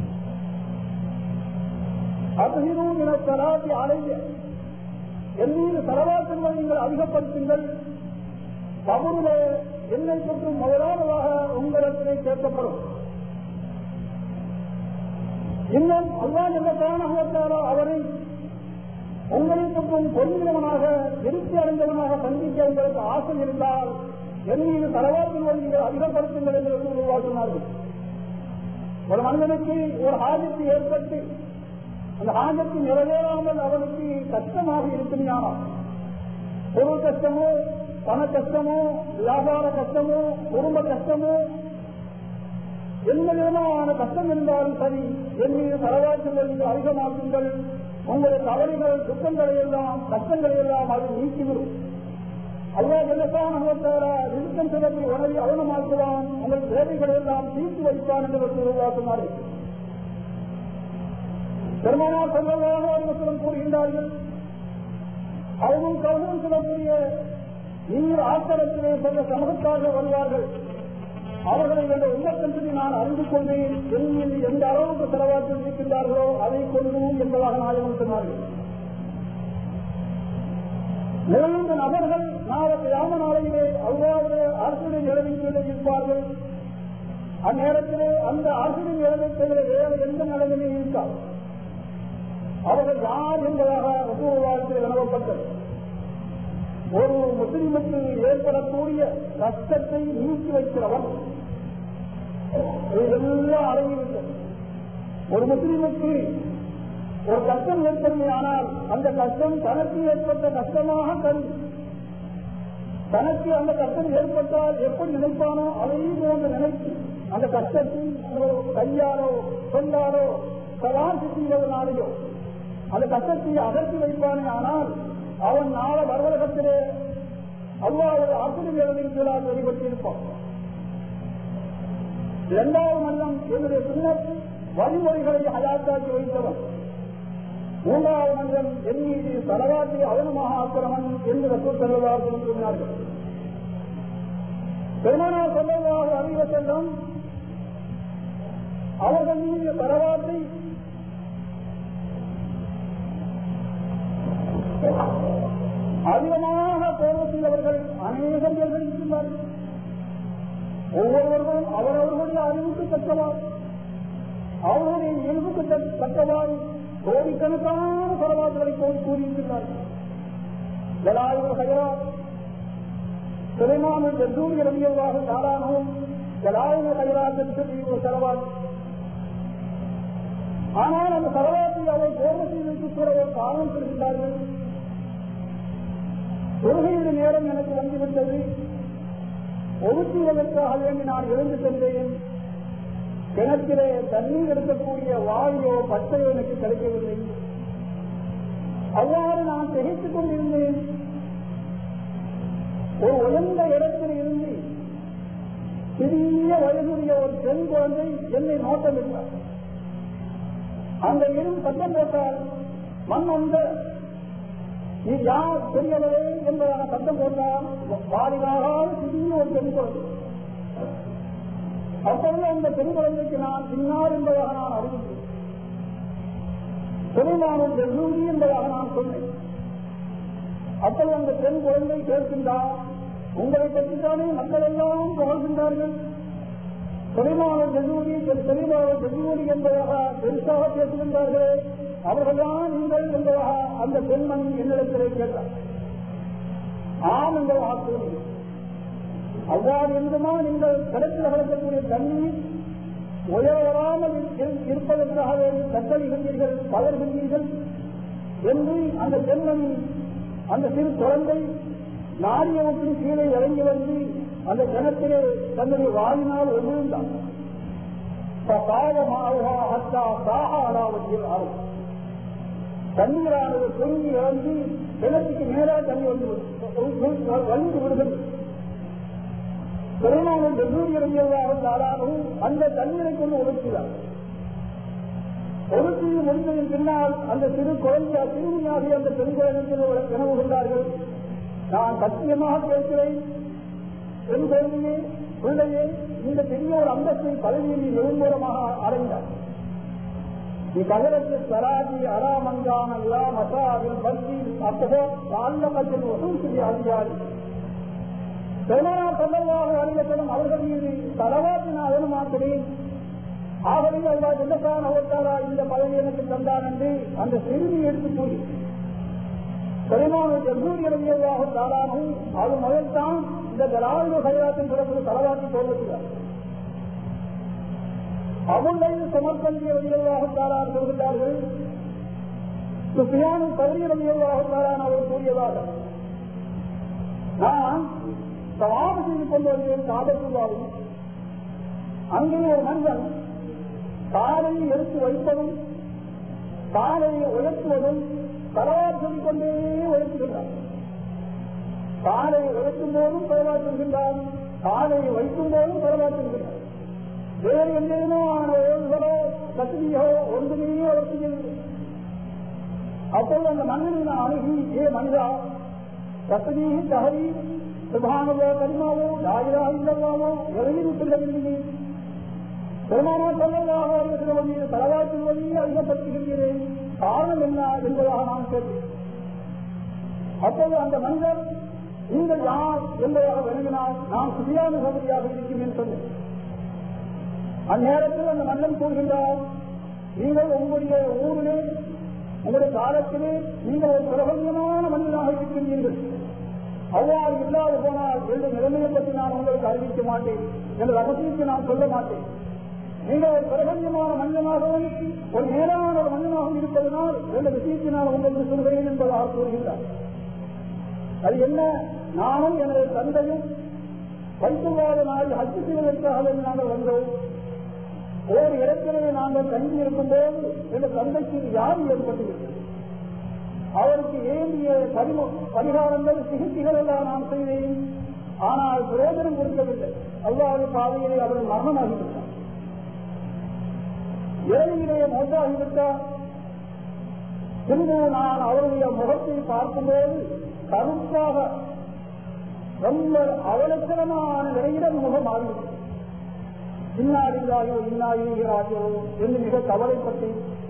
அதுவும் என தராசி அலைய என் மீது செலவாக்குங்கள் நீங்கள் அதிகப்படுத்துங்கள் தவறுல என்னை பற்றும் முதலாவதாக உங்களிடத்திலே கேட்கப்படும் இன்னும் அல்லா என்ற காரணத்தாரோ அவரை உங்களை பற்றும் பொருந்தினவனாக திருப்தி அடைந்தவனாக சந்திக்க உங்களுக்கு ஆசை இருந்தால் என் மீது செலவாக்குங்கள் நீங்கள் அதிகப்படுத்துங்கள் என்று உருவாக்கினார்கள் ஒரு மனிதனுக்கு ஒரு ஆபத்து ஏற்பட்டு அந்த ஆபத்து நிறைவேறாமல் அவனுக்கு கஷ்டமாக இருக்குமையானால் பொருள் கஷ்டமோ பண கஷ்டமோ வியாபார கஷ்டமோ குடும்ப கஷ்டமோ எந்த விதமான கஷ்டம் இருந்தாலும் சரி என் மீது செலவாக்குங்கள் நீங்கள் அதிகமாக்குங்கள் உங்களுடைய கவலைகள் துக்கங்களை எல்லாம் கஷ்டங்களை எல்லாம் அது நீக்கிவிடும் அல்லா வெள்ளத்தான் நிறுத்தம் சிறப்பை உணவை அவனமாக்குவான் உங்கள் தேவைகளை எல்லாம் தீர்த்து வைப்பான் என்று உருவாக்குனார்கள் பெருமானார் சொல்லவாக அவர்களும் கூறுகின்றார்கள் அவரும் கவனம் சொல்லக்கூடிய நீர் ஆத்தரத்திலே சென்ற சமூகத்தாக வருவார்கள் அவர்களை என்ற உண்மத்தன்றி நான் அறிந்து கொண்டேன் எண்ணில் எந்த அளவுக்கு செலவாக்கி இருக்கின்றார்களோ அதை கொண்டு என்பதாக நாயகம் சொன்னார்கள் நிறைந்த நபர்கள் நாளைக்கு யாம நாளையிலே அவ்வாறு அரசுடைய நிலவில் இருப்பார்கள் அந்நேரத்திலே அந்த அரசுடைய நிலைமை தவிர வேறு எந்த நிலைமையும் இருக்காது அவர்கள் யார் என்பதாக ரசூர்வாதத்தில் வினவப்பட்டது ஒரு முஸ்லிமுக்கு ஏற்படக்கூடிய கஷ்டத்தை நீக்கி வைக்கிறவன் இதெல்லாம் அடங்கிவிட்டது ஒரு முஸ்லிமுக்கு ஒரு கஷ்டம் ஏற்படுமையானால் அந்த கஷ்டம் தனக்கு ஏற்பட்ட கஷ்டமாக கருதி தனக்கு அந்த கஷ்டம் ஏற்பட்டால் எப்படி நினைப்பானோ அதையும் போன்று நினைத்து அந்த கஷ்டத்தை கையாலோ சொல்லாலோ சலாசி செய்வதனாலேயோ அந்த கஷ்டத்தை அகற்றி வைப்பானே ஆனால் அவன் நாள வருவதத்திலே அல்லாவுடைய ஆசிரியர்களின் கீழாக வெளிப்பட்டிருப்பான் இரண்டாவது மன்னம் என்னுடைய பின்னர் வழிமுறைகளை அயாத்தாக்கி வைத்தவன் மூன்றாவது மன்றம் என் மீது தலவாட்டி அவனமாக ஆக்கிரமன் என்று ரசூல் செல்வதாக சொன்னார்கள் பெருமானார் செல்வதாக அறிவ செல்லும் அவர்கள் மீது தலவாட்டி அதிகமாக தேர்வு செய்தவர்கள் அநேகம் பேர்கள் இருக்கின்றார்கள் ஒவ்வொருவர்களும் அவரவர்களுடைய அறிவுக்கு தக்கவார் அவர்களுடைய இயல்புக்கு தக்கவாறு கோடிக்கணக்கான பரவாதுகளை கூறியிருக்கிறார்கள் ஜலாயுகள் ஹயராத் சுலைமான் ஜூரிய ரவியல்லாக தாரானவும் ஜலாயுக ஹயராத்திற்கு ஒரு செலவாது ஆனால் அந்த செலவாத்தை அவர் தேர்வு செய்வதற்கு கூட ஒரு காரணம் சொல்கின்றார்கள் தொழுகையுடைய நேரம் எனக்கு வந்துவிட்டது ஒதுக்குவதற்காக வேண்டி நான் எழுந்து சென்றேன் கிணத்திலே தண்ணீர் எடுக்கக்கூடிய வாயோ பச்சையோ எனக்கு கிடைக்கவில்லை அவ்வாறு நான் திகைத்துக் கொண்டிருந்தேன் ஒரு உயர்ந்த இடத்தில் இருந்து சிறிய வயதுடைய ஒரு பெண் குழந்தை என்னை நோட்டமிட்டார் அந்த இரும் சத்தம் போட்டால் மண் வந்த நீ யார் தெரியவே என்பதான சத்தம் போட்டால் வாரிகாக சிறிய ஒரு பெண் குழந்தை அப்பொழுது அந்த பெண் குழந்தைக்கு நான் பின்னார் என்பதாக நான் அறிவித்தேன் பெருமானும் ஜெல்லூரி என்பதாக நான் சொன்னேன் அப்பொழுது அந்த பெண் குழந்தை கேட்கின்றார் உங்களை பற்றித்தானே மக்கள் எல்லாம் புகழ்கின்றார்கள் பெருமானும் ஜெல்லூரி பெருமானும் ஜெல்லூரி என்பதாக பெருசாக பேசுகின்றார்களே அவர்கள்தான் நீங்கள் என்பதாக அந்த பெண்மணி என்னிடத்திலே கேட்டார் ஆம் என்பதாக கூறினேன் அவ்வாறு என்றுமா நீங்கள் கடத்தில் கலக்கக்கூடிய தண்ணீர் உயர வராமல் இருப்பதற்காக வேண்டி தத்தளிகின்றீர்கள் பலர்கின்றீர்கள் என்று அந்த பெண்மணி அந்த சிறு குழந்தை நாரியவற்றின் கீழே இறங்கி வந்து அந்த கிணத்திலே தன்னுடைய வாயினால் உமிழ்ந்தார் தண்ணீரானது பொங்கி இறங்கி கிணத்துக்கு நேராக தண்ணி வந்து வலிந்து விடுகிறது பெருமானும் வெள்ளூரியர்களாகவும் அந்த தண்ணீரை கொண்டு ஒழுக்கிறார் ஒழுக்கி முடிந்ததின் பின்னால் அந்த சிறு குழந்தை சிறுமியாகி அந்த பெண் குழந்தையில் கனவு கொண்டார்கள் நான் சத்தியமாக கேட்கிறேன் பெண் குழந்தையே பிள்ளையே இந்த பெரிய ஒரு அந்தஸ்தை பதவியை நெருங்கூரமாக அடைந்தார் நீ கதலத்து சராஜி அராமங்கான எல்லா மசாவில் பற்றி அப்போ காலகத்தில் ஒரு சிறிய அதிகாரி பெருமானார் சொல்லவாக அறியப்படும் அவர்கள் மீது தலவாத்தின் அனுமாக்கிறேன் ஆகவே அல்லா ஜெல்லத்தான் அவர்த்தாரா இந்த பதவி எனக்கு தந்தான் என்று அந்த சிறுமி எடுத்து கூறி பெருமான ஜல்லூரி அறியவாக தாரானும் அது முதல்தான் இந்த ஜலாயுத கைராத்தின் பிறகு தலவாக்கி தோன்றுகிறார் அவர்கள் சமர்ப்பந்தி அறியவாக தாரார் சொல்கிறார்கள் சுஃபியானும் கல்வி அறியவாக தாரான் அவர் கூறியதாக நான் சவாபு செய்து கொண்டு வருகிறேன் காபத்துள்ளாவும் அங்கே ஒரு மனிதன் காலையை எடுத்து வைப்பதும் காலையை உயர்த்துவதும் பரவாறு சொல்லிக் கொண்டே உயர்த்துகின்றார் காலையை உயர்த்தும் போதும் பரவாறு சொல்கின்றார் காலையை வைக்கும் போதும் பரவாறு சொல்கின்றார் வேறு எந்தேனோ ஆன ஓய்வுகளோ கசியோ ஒன்றுமே அவர் செய்யவில்லை அப்போது அந்த மன்னனை நான் அணுகி ஏ மனிதா கசதி தகரி சுபானவோ கரிமாவோ லாயிரா இல்லவாவோ எதையும் சொல்லவில்லையே பெருமானா சொல்லதாக அறிவிக்கிறவன் தலவாற்றுவதை அதிகப்படுத்துகின்றேன் காரணம் என்ன என்பதாக நான் கேட்டேன் அப்போது அந்த மனிதர் நீங்கள் யார் என்பதாக விளங்கினால் நான் சுதியான சபதியாக இருக்கிறேன் சொன்னேன் அந்நேரத்தில் அந்த மன்னன் கூறுகின்றார் நீங்கள் உங்களுடைய ஊரிலே உங்களுடைய காலத்திலே நீங்கள் ஒரு பிரபஞ்சமான மனிதனாக இருக்கின்றீர்கள் அவ்வாறு இல்லாது போனால் எந்த நிலைமையை பற்றி நான் உங்களுக்கு அறிவிக்க மாட்டேன் என்ற ரகசியத்தை நான் சொல்ல மாட்டேன் நீங்கள் ஒரு பிரபஞ்சமான மனிதனாகவும் ஒரு மேலான ஒரு மனிதனாகவும் இருப்பதனால் எந்த விஷயத்தை நான் உங்களுக்கு சொல்கிறேன் என்பதாக கூறுகின்றார் அது என்ன நானும் எனது தந்தையும் வைத்துவாத நாள் ஹஜ்ஜு செய்வதற்காக நாங்கள் வந்தோம் ஒரு இடத்திலே நாங்கள் தங்கி இருக்கும் போது எங்கள் தந்தைக்கு யார் ஏற்பட்டது அவருக்கு ஏந்திய பரிம பரிகாரங்கள் சிகிச்சைகள் எல்லாம் நான் செய்தேன் ஆனால் பிரயோஜனம் கொடுக்கவில்லை அல்லாவுடைய பாதையிலே அவர் மரணமாகிவிட்டார் ஏழையிலே மோசாகிவிட்டார் பின்பு நான் அவருடைய முகத்தை பார்க்கும்போது கருப்பாக ரொம்ப அவலட்சணமான நிலையிடம் முகம் மாறிவிட்டது இன்னாடிந்தாயோ இன்னாயிருகிறாயோ என்று மிக கவலைப்பட்டு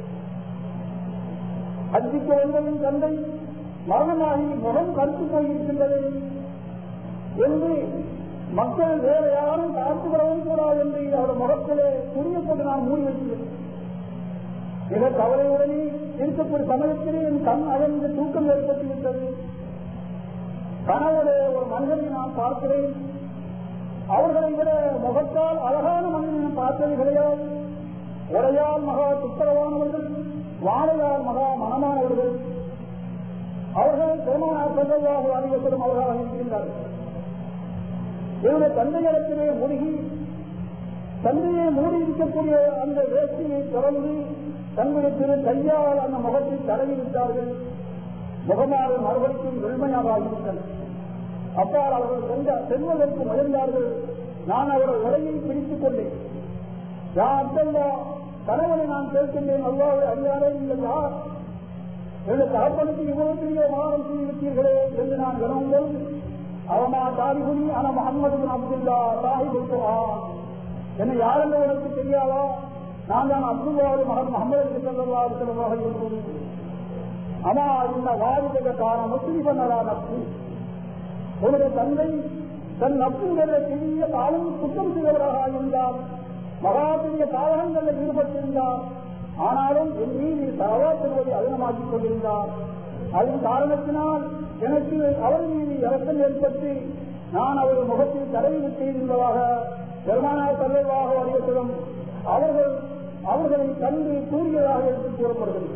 அஜிக்கு வந்தவின் தந்தை மரணமாகி முகம் கருத்து போயிருக்கின்றது என்று மக்கள் வேற யாரும் பார்த்து வரவும் கூடாது என்று அவருடைய முகத்திலே புரியப்பட்டு நான் மூடி வைக்கிறேன் மிக கவலையுடனே இருக்கக்கூடிய சமயத்திலே என் கண் அகழ்ந்து தூக்கம் ஏற்பட்டு விட்டது கனவுடைய ஒரு மனிதனை நான் பார்க்கிறேன் அவர்களை விட முகத்தால் அழகான மனிதனை நான் பார்த்தது கிடையாது உரையால் மகா துப்புரவானவர்கள் வாழையால் மகா மனமானவர்கள் அவர்கள் பெருமானார் செல்வாக அறிவப்படும் அவர்களாக இருக்கின்றார்கள் இவருடைய தந்தையிடத்திலே மூழ்கி தந்தையை மூடி இருக்கக்கூடிய அந்த வேஷ்டியை திறந்து தங்களுடைய திரு கையால் அந்த முகத்தை தடவிவிட்டார்கள் முகமாக மறுபடிக்கும் வெண்மையாக ஆகிவிட்டன அப்பால் அவர்கள் சென்ற செல்வதற்கு முயன்றார்கள் நான் அவர்கள் உரையை பிடித்துக் கொண்டேன் யார் அத்தல்லா கணவனை நான் கேட்கின்றேன் அல்லாவை அறியாதே நீங்கள் யார் எனது தகப்பனுக்கு இவ்வளவு பெரிய மாதம் செய்திருக்கீர்களே என்று நான் வினவும்போது அவமா தாரிகுனி ஆனா முகமது அப்துல்லா சாஹிபுல் குர்ஆன் என்ன யாரென்று உனக்கு தெரியாதா நான் தான் அப்துல்லாவுடைய மகன் முகமது சல்லா செல்லமாக இருப்பது ஆனா இந்த வாதிதற்கான முஸ்லிமனரா நப்சு உனது தந்தை தன் நப்புங்கிற பெரிய காலம் குற்றம் செய்தவராக இருந்தார் மகா பெரிய காலங்களில் ஈடுபட்டிருந்தார் ஆனாலும் என் மீது தவா பெறுவதை அதிகமாக்கிக் கொண்டிருந்தார் அதன் காரணத்தினால் எனக்கு அவர் மீது இறக்கம் ஏற்பட்டு நான் அவர் முகத்தில் தடவி விட்டேன் என்பதாக பெருமானார் தலைவாக அறியப்படும் அவர்கள் அவர்களை கண்டு கூறியதாக எடுத்து கூறப்படுகிறது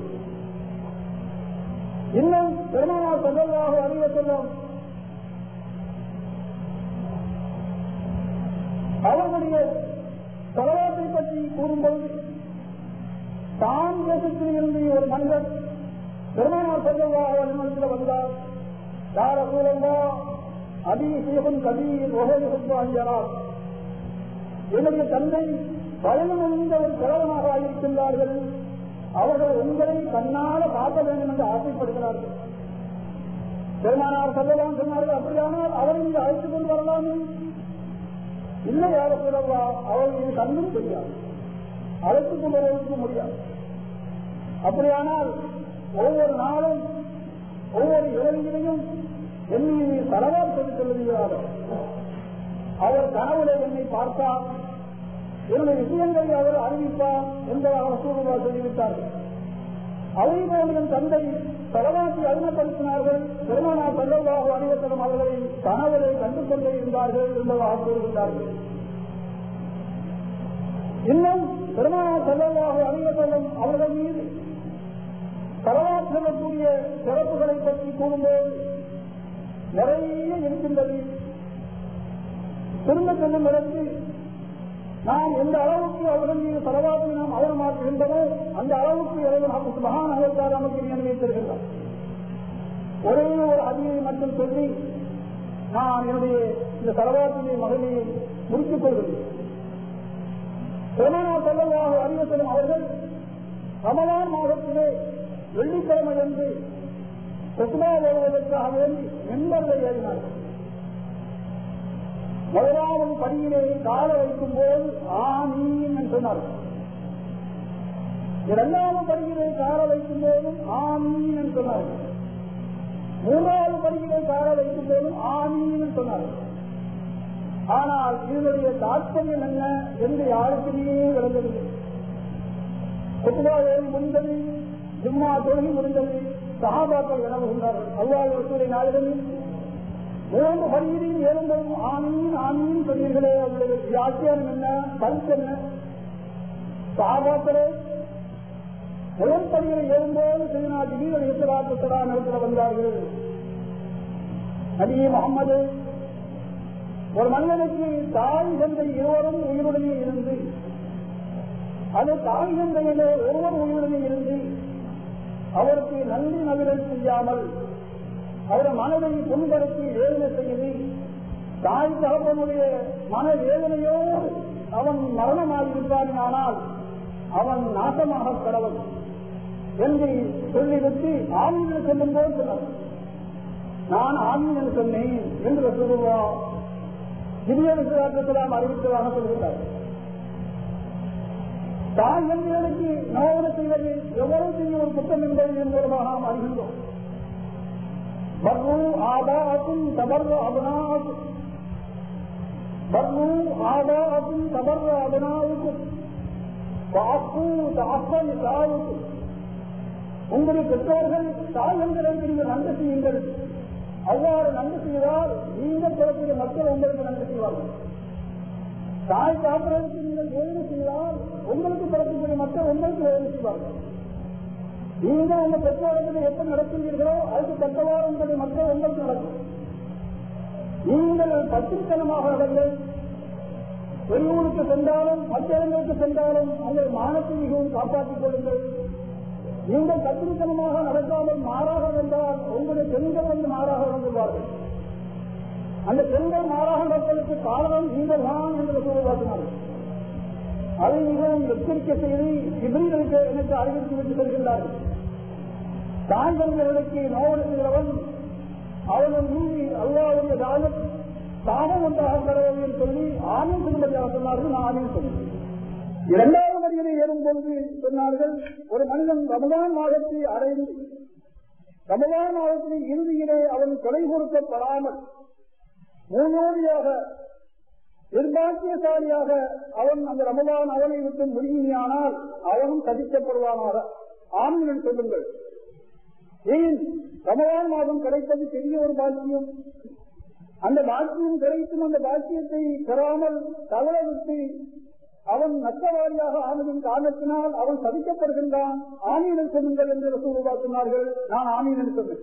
இன்னும் பெருமானார் தலைவாக அறியப்படும் அவர்களுடைய தலவாத்தை பற்றி கூறும்போது தான் தேசத்தில் இருந்து ஒரு மனிதர் பெருமானார் செல்வாக அலுவலகத்தில் வந்தார் யார் அசூலந்தா அதி சேவன் கதியில் ஒகை சொல்வாங்கிறார் என்னுடைய தந்தை பயணம் அறிந்த ஒரு கிழவனாக இருக்கின்றார்கள் அவர்கள் உங்களை கண்ணால பார்க்க வேண்டும் என்று ஆசைப்படுகிறார்கள் பெருமானார் செல்லலாம் சொன்னார்கள் அப்படியானால் அவரை இங்கு அழைத்துக் கொண்டு வரலாமே இல்லை யார சொல்லவா அவர்களுக்கு கண்ணும் தெரியாது அழைத்துக் கொண்டு வருவதற்கு முடியாது அப்படியானால் ஒவ்வொரு நாளும் ஒவ்வொரு இரவிலையும் என்னை தலவார் சொல்லி சொல்லுகிறார் அவர் கனவுல என்னை பார்த்தார் என்னுடைய விஷயங்களை அவர் அறிவிப்பார் என்பதாக சூழ்நிலை சொல்லிவிட்டார்கள் அதை போலும் தந்தை தலவாசி அறிமுகப்படுத்தினார்கள் பெருமானார் செல்லவாக அறிவத்தனம் அவர்களை கனவுகளை கண்டு கொண்டே இருந்தார்கள் என்பதாக கூறுகின்றார்கள் இன்னும் பெருமானார் செல்லவாக அறிவத்தனம் அவர்கள் மீது தலவார் செல்லக்கூடிய சிறப்புகளை பற்றி கூறும்போது நிறைய இருக்கின்றது திரும்ப செல்லும் இடத்தில் நாம் எந்த அளவுக்கு அவர்கள் மீது தலவாத்தை நாம் அவலமாக்குகின்றனோ அந்த அளவுக்கு இறைவன் நமக்கு மகான் அகத்தால் நமக்கு நியமித்திருக்கின்றார் ஒரே ஒரு அதியை மட்டும் சொல்லி நான் என்னுடைய இந்த தலவாத்தினை மகளிரை முடித்துக் கொள்கிறேன் பெருமானா செல்லவாக அறிவத்தலும் அவர்கள் ரமலான் மாதத்திலே வெள்ளிக்கிழமை என்று பிரசுமா வருவதற்காக வேண்டி மென்பர்களை ஏறினார்கள் முதலாவது படியிலே கால வைக்கும் போது ஆமீன் என்று சொன்னார்கள் இரண்டாவது படியிலே கால வைக்கும் போதும் ஆமீன் என்று சொன்னார்கள் மூன்றாவது படியிலே கால வைக்கும் போதும் ஆமீன் என்று சொன்னார்கள் ஆனால் இதனுடைய தாற்பயம் என்ன என்று யாருக்குமே விளங்கவில்லை குத்துபா முடிந்தது ஜும்மா தொழுகி முடிந்தது சகாபாக்கள் வினவுகின்றார்கள் அல்லாஹ் நாளிடமே மூன்று பள்ளியிலையும் ஏழும்போதும் ஆமீன் ஆமீன் சொன்னீர்களே அவருடைய வியாக்கியானம் என்ன கருத்து என்ன சாபாக்களே முதல் பள்ளியில் ஏழும்போது செய்தினா திடீர் இஸ்லாத்துத்தரா நிலத்தில் வந்தார்கள் நபி முகமது ஒரு மனிதனுக்கு தாய் தந்தை இருவரும் உயிருடனே இருந்து அது தாய் தந்தையிலே ஒருவர் உயிருடனே இருந்து அவருக்கு நன்றி நவிரல் செய்யாமல் அவரை மனதை புண்படுத்தி வேதனை செய்து தாய் தகப்பனுடைய மன வேதனையோடு அவன் மரணமாகிவிட்டானால் அவன் நாசமாக கடவுள் என்று சொல்லிவிட்டு ஆமீன் சொல்லும் போது சொன்னார் நான் ஆமீன் சொன்னேன் என்று சொல்லுவா திவ்யவிசுவாசத்திலாம் அறிவித்ததாக சொல்கிறார் தாய் எங்களுக்கு நோவன செய்வது எவ்வளவு செய்ய ஒரு குற்றம் என்பதை மூலமாக நாம் அறிகின்றோம் பர்ரு ஆபாக்கும் தபர்ரு அபனாவுக்கும் பர்ரு ஆபாக்கும் தபர்ரு அபனாவுக்கும் வாக்கு தாப்பன் தாவுக்கும் உங்களுடைய பெற்றோர்கள் தாய் எங்களுக்கு நீங்கள் நன்மை செய்யுங்கள் அவ்வாறு நன்மை செய்தால் நீங்கள் பிறப்பிய மக்கள் உங்களுக்கு நன்மை செய்வார்கள் தாய் காப்பதற்கு நீங்கள் வேலை செய்தால் உங்களுக்கு பிறக்கக்கூடிய மக்கள் உங்களுக்கு வேலை செய்வார்கள் நீங்கள் உங்க பெற்றோர்கள் எப்ப நடத்துவீர்களோ அதுக்கு தக்கவாறு உங்களுடைய மக்கள் உங்களுக்கு நடக்கும் நீங்கள் பத்திரித்தனமாக நடங்கள் வெளியூருக்கு சென்றாலும் மற்ற இடங்களுக்கு சென்றாலும் உங்கள் மானத்தை மிகவும் காப்பாற்றிக் கொள்ளுங்கள் நீங்கள் கத்திரித்தனமாக நடக்காமல் மாறாக வந்தால் உங்களுடைய பெண்கள் வந்து மாறாக வந்துள்ளார்கள் அந்த பெண்கள் மாறாக நடப்பதற்கு காரணம் நீங்கள் தான் என்று சொல்லுவார்கள் அதை மிகவும் எச்சரிக்கை செய்து இபிரிகளுக்கு எனக்கு அறிவித்து விட்டு செல்கின்றார்கள் தாய்களுக்கு நோவெடுக்கிறவன் அவன் மீறி அல்லாவுடைய தானம் தானம் ஒன்றாக கடவுள் சொல்லி ஆணும் சொல்லும்படியாக சொன்னார்கள் நான் ஆணையம் சொன்னேன் இரண்டாவது மனிதனை ஏறும் பொழுது சொன்னார்கள் ஒரு மனிதன் ரமதான் மாதத்தை அடைந்து ரமதான் மாதத்தின் இறுதியிலே அவன் கொலை கொடுக்கப்படாமல் முன்னோடியாக நிர்பாக்கியசாலியாக அவன் அந்த ரமதான் அவனை விட்டு முடியுமையானால் அவனும் சதிக்கப்படுவானாக ஆண்கள் சொல்லுங்கள் ஏன் ரமதான் மாதம் கிடைப்பது பெரிய ஒரு பாக்கியம் அந்த பாக்கியம் கிடைத்தும் அந்த பாக்கியத்தை பெறாமல் தவற விட்டு அவன் நஷ்டவாதியாக ஆனதின் காரணத்தினால் அவன் சதிக்கப்படுகின்றான் ஆணியிடம் சொல்லுங்கள் என்று ரசூலுல்லா சொன்னார்கள் நான் ஆணியிடம் சொன்னேன்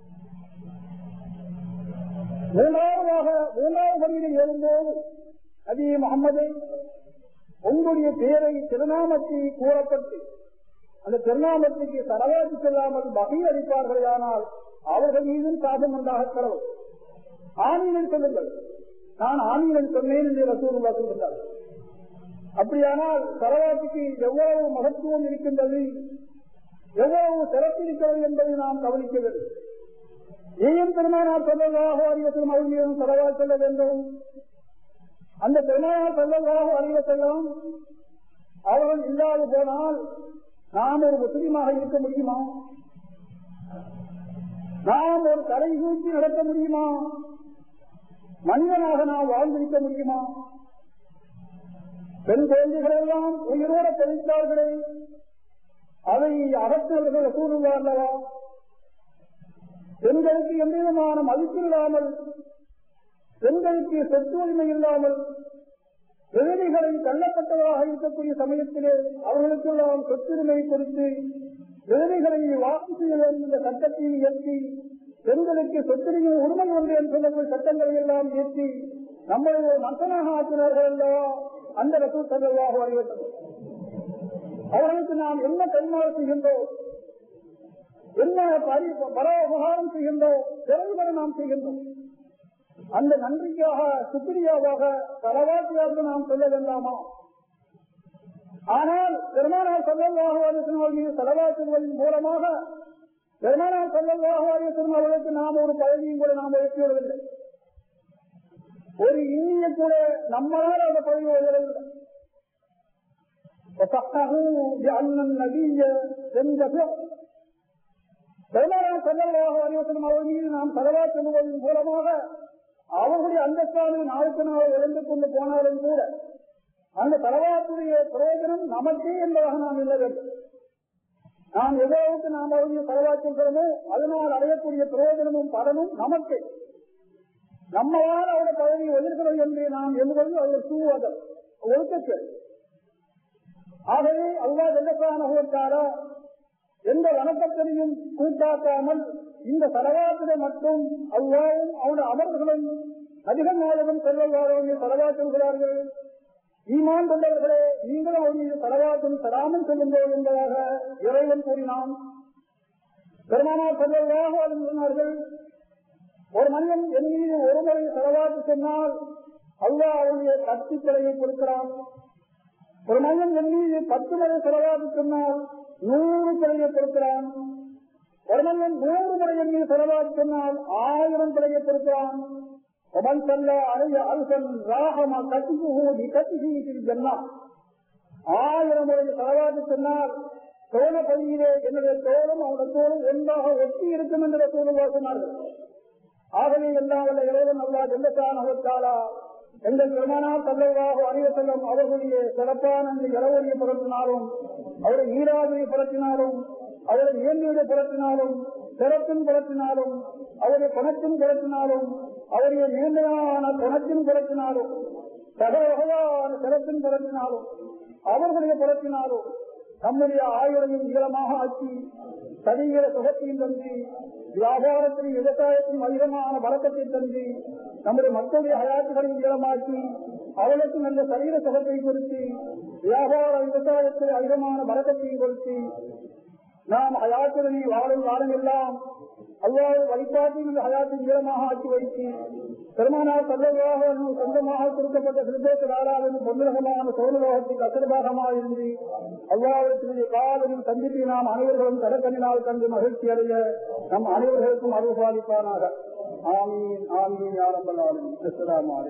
மூன்றாவதாக மூன்றாவது வரியில் எழும்போது நபி முகமது உங்களுடைய பெயரை திருநாமத்தை கூறப்பட்டு அந்த திருநாமத்துக்கு சரவாதி செல்லாமல் வகை அளிப்பார்கள் ஆனால் அவர்கள் மீதும் சாதம் உண்டாக கடவுள் ஆணியன் சொல்லுங்கள் நான் ஆணியன் சொன்னேன் என்று ரசூலுல்லா சொல்கிறார் அப்படியானால் சரவாத்துக்கு எவ்வளவு மகத்துவம் இருக்கின்றது எவ்வளவு சிறப்பு இருக்கிறது என்பதை நாம் கவனிக்க வேண்டும் ஏன் பெருமானார் சொல்லதாக அறிவத்திலும் அவள் மீதும் செலவா செல்ல வேண்டும் அந்த பெருமானார் சொல்லதாக அறிவ செல்லும் அவர்கள் இல்லாது போனால் நாம் ஒரு முஸ்லீமாக இருக்க முடியுமா நாம் ஒரு தலை தூக்கி நடத்த முடியுமா மனிதனாக நாம் வாழ்ந்திருக்க முடியுமா பெண் குழந்தைகளெல்லாம் உயிரோட தெரிவித்தார்களே அதை அகற்றவர்கள் கூறுவார்களா பெண்களுக்கு எந்த விதமான மதிப்பு இல்லாமல் பெண்களுக்கு சொத்து உரிமை இல்லாமல் விதவைகளை தள்ளப்பட்டதாக இருக்கக்கூடிய சமயத்திலே அவர்களுக்கெல்லாம் சொத்துரிமை கொடுத்து விதவைகளை வாக்கு செய்ய என்ற சட்டத்தை இயற்றி பெண்களுக்கு சொத்துரிமை உரிமை உண்டு என்று சொல்லக்கூடிய சட்டங்களை எல்லாம் இயற்றி நம்மளை ஒரு மக்களாக ஆக்கினார்கள் அல்லவா அந்த ரசூல் செல்லவாக வருகிறது அவர்களுக்கு நாம் என்ன கைமாறு செய்கின்றோம் என்ன பரோபகாரம் செய்கின்றோம் பிறகுவரை நாம் செய்கின்றோம் அந்த நன்றிக்காக சுப்பிரியாவாக தலவாசியாக நாம் சொல்ல வேண்டாமா ஆனால் பெருமானார் சொல்லவாக மீது செலவாக்குவதன் மூலமாக பெருமானார் சொல்லவாக அவர்களுக்கு நாம் ஒரு பதவியும் கூட நாம் எழுப்பி விடவில்லை ஒரு இனிய கூட நம்மளால் அந்த பதவி வருவதில்லை பெருமானார் செல்லவாக அறிவசனம் அவர்கள் மீது நாம் செலவா செல்வதன் மூலமாக அவர்களுடைய அந்தஸ்தான நாளுக்கு நாள் இழந்து கொண்டு போனாலும் கூட அந்த செலவாத்துடைய பிரயோஜனம் நமக்கே என்பதாக நாம் இல்லை வேண்டும் நாம் எவ்வளவுக்கு நாம் அவருடைய செலவா செல்கிறோமோ அதனால் அடையக்கூடிய பிரயோஜனமும் பலனும் நமக்கே நம்மளால் அவருடைய பதவியை எதிர்க்கிறோம் என்று நாம் எண்ணுவது அவருடைய சூவாதம் ஒழுக்கத்தில் ஆகவே அல்லா வெள்ளக்கான எந்த வணக்கத்தினையும் கூட்டாக்காமல் இந்த செலவாத்திரை மட்டும் அல்லாவும் அவனுடைய அமர்வுகளும் அதிக நாளகம் செல்வார்கள் செலவா சொல்கிறார்கள் ஈமான் கொண்டவர்களே நீங்களும் அவருடைய செலவாக்கும் தராமல் செல்லுங்கள் என்பதாக இறைவன் கூறினான் பெருமானார் செல்லவாக சொன்னார்கள் ஒரு மனிதன் என் மீது ஒரு முறை செலவாக்கி சொன்னால் அல்லாஹ் அவனுடைய கத்தி பிழையை கொடுக்கிறான் ஒரு மனிதன் என் மீது பத்து முறை செலவாக்கி சொன்னால் நூறு பிழையை கொடுக்கிறான் ஒரு மனிதன் நூறு முறை என் மீது செலவாக்கி சொன்னால் ஆயிரம் பிழையை கொடுக்கிறான் ومن صلى علي ألفا راحم كتفه بكتفه في الجنة ஆயிரம் முறை செலவாக்கி சொன்னால் தோழ பகுதியிலே என்னுடைய தோளும் அவனுடைய தோளும் ஒன்றாக ஒட்டி இருக்கும் என்று சூழ்நிலை சொன்னார்கள் ஆகவே எல்லாம் வல்ல இறைவன் அல்லா ஜெல்லத்தான் அவத்தாலா எங்கள் பெருமானார் தலைவராக அறிய செல்லும் அவர்களுடைய சிறப்பான இந்த இளவரிய புறத்தினாலும் அவருடைய நீராவிய புறத்தினாலும் அவருடைய இயந்திர புறத்தினாலும் சிறப்பின் புறத்தினாலும் அவருடைய பணத்தின் புறத்தினாலும் அவருடைய நீண்டமான பணத்தின் புறத்தினாலும் சகல வகையான சிறப்பின் புறத்தினாலும் அவர்களுடைய புறத்தினாலும் நம்முடைய ஆயுளையும் நீளமாக ஆக்கி சரீர சுகத்தையும் தந்து வியாபாரத்திலும் விவசாயத்திலும் அதிகமான வழக்கத்தை தந்து நம்முடைய மக்களுடைய ஹயாத்துகளையும் நீளமாக்கி அவளுக்கு நல்ல சரீர சுகத்தை கொடுத்து வியாபார விவசாயத்தில் அதிகமான வழக்கத்தையும் கொடுத்து நாம் ஹயாத்துடனே வாழும் காலம் எல்லாம் அல்லாத வழிபாட்டில் இந்த ஹயாத்தை நீளமாக ஆக்கி வைத்து பெருமானார் தல்லவாக சொந்தமாக கொடுக்கப்பட்ட சிறுபேச ஆராதனை பொன்னுலகமான சோழலோகத்துக்கு அசர்பாகமாக இருந்து அல்லாவிற்கு காதலின் சந்திப்பை நாம் அனைவர்களும் கடற்கண்ணினால் கண்டு மகிழ்ச்சி அடைய நம் அனைவர்களுக்கும் அருள் பாலிப்பானாக ஆமீன் ஆமீன் யாரம்பல் ஆளும் அஸ்லாம்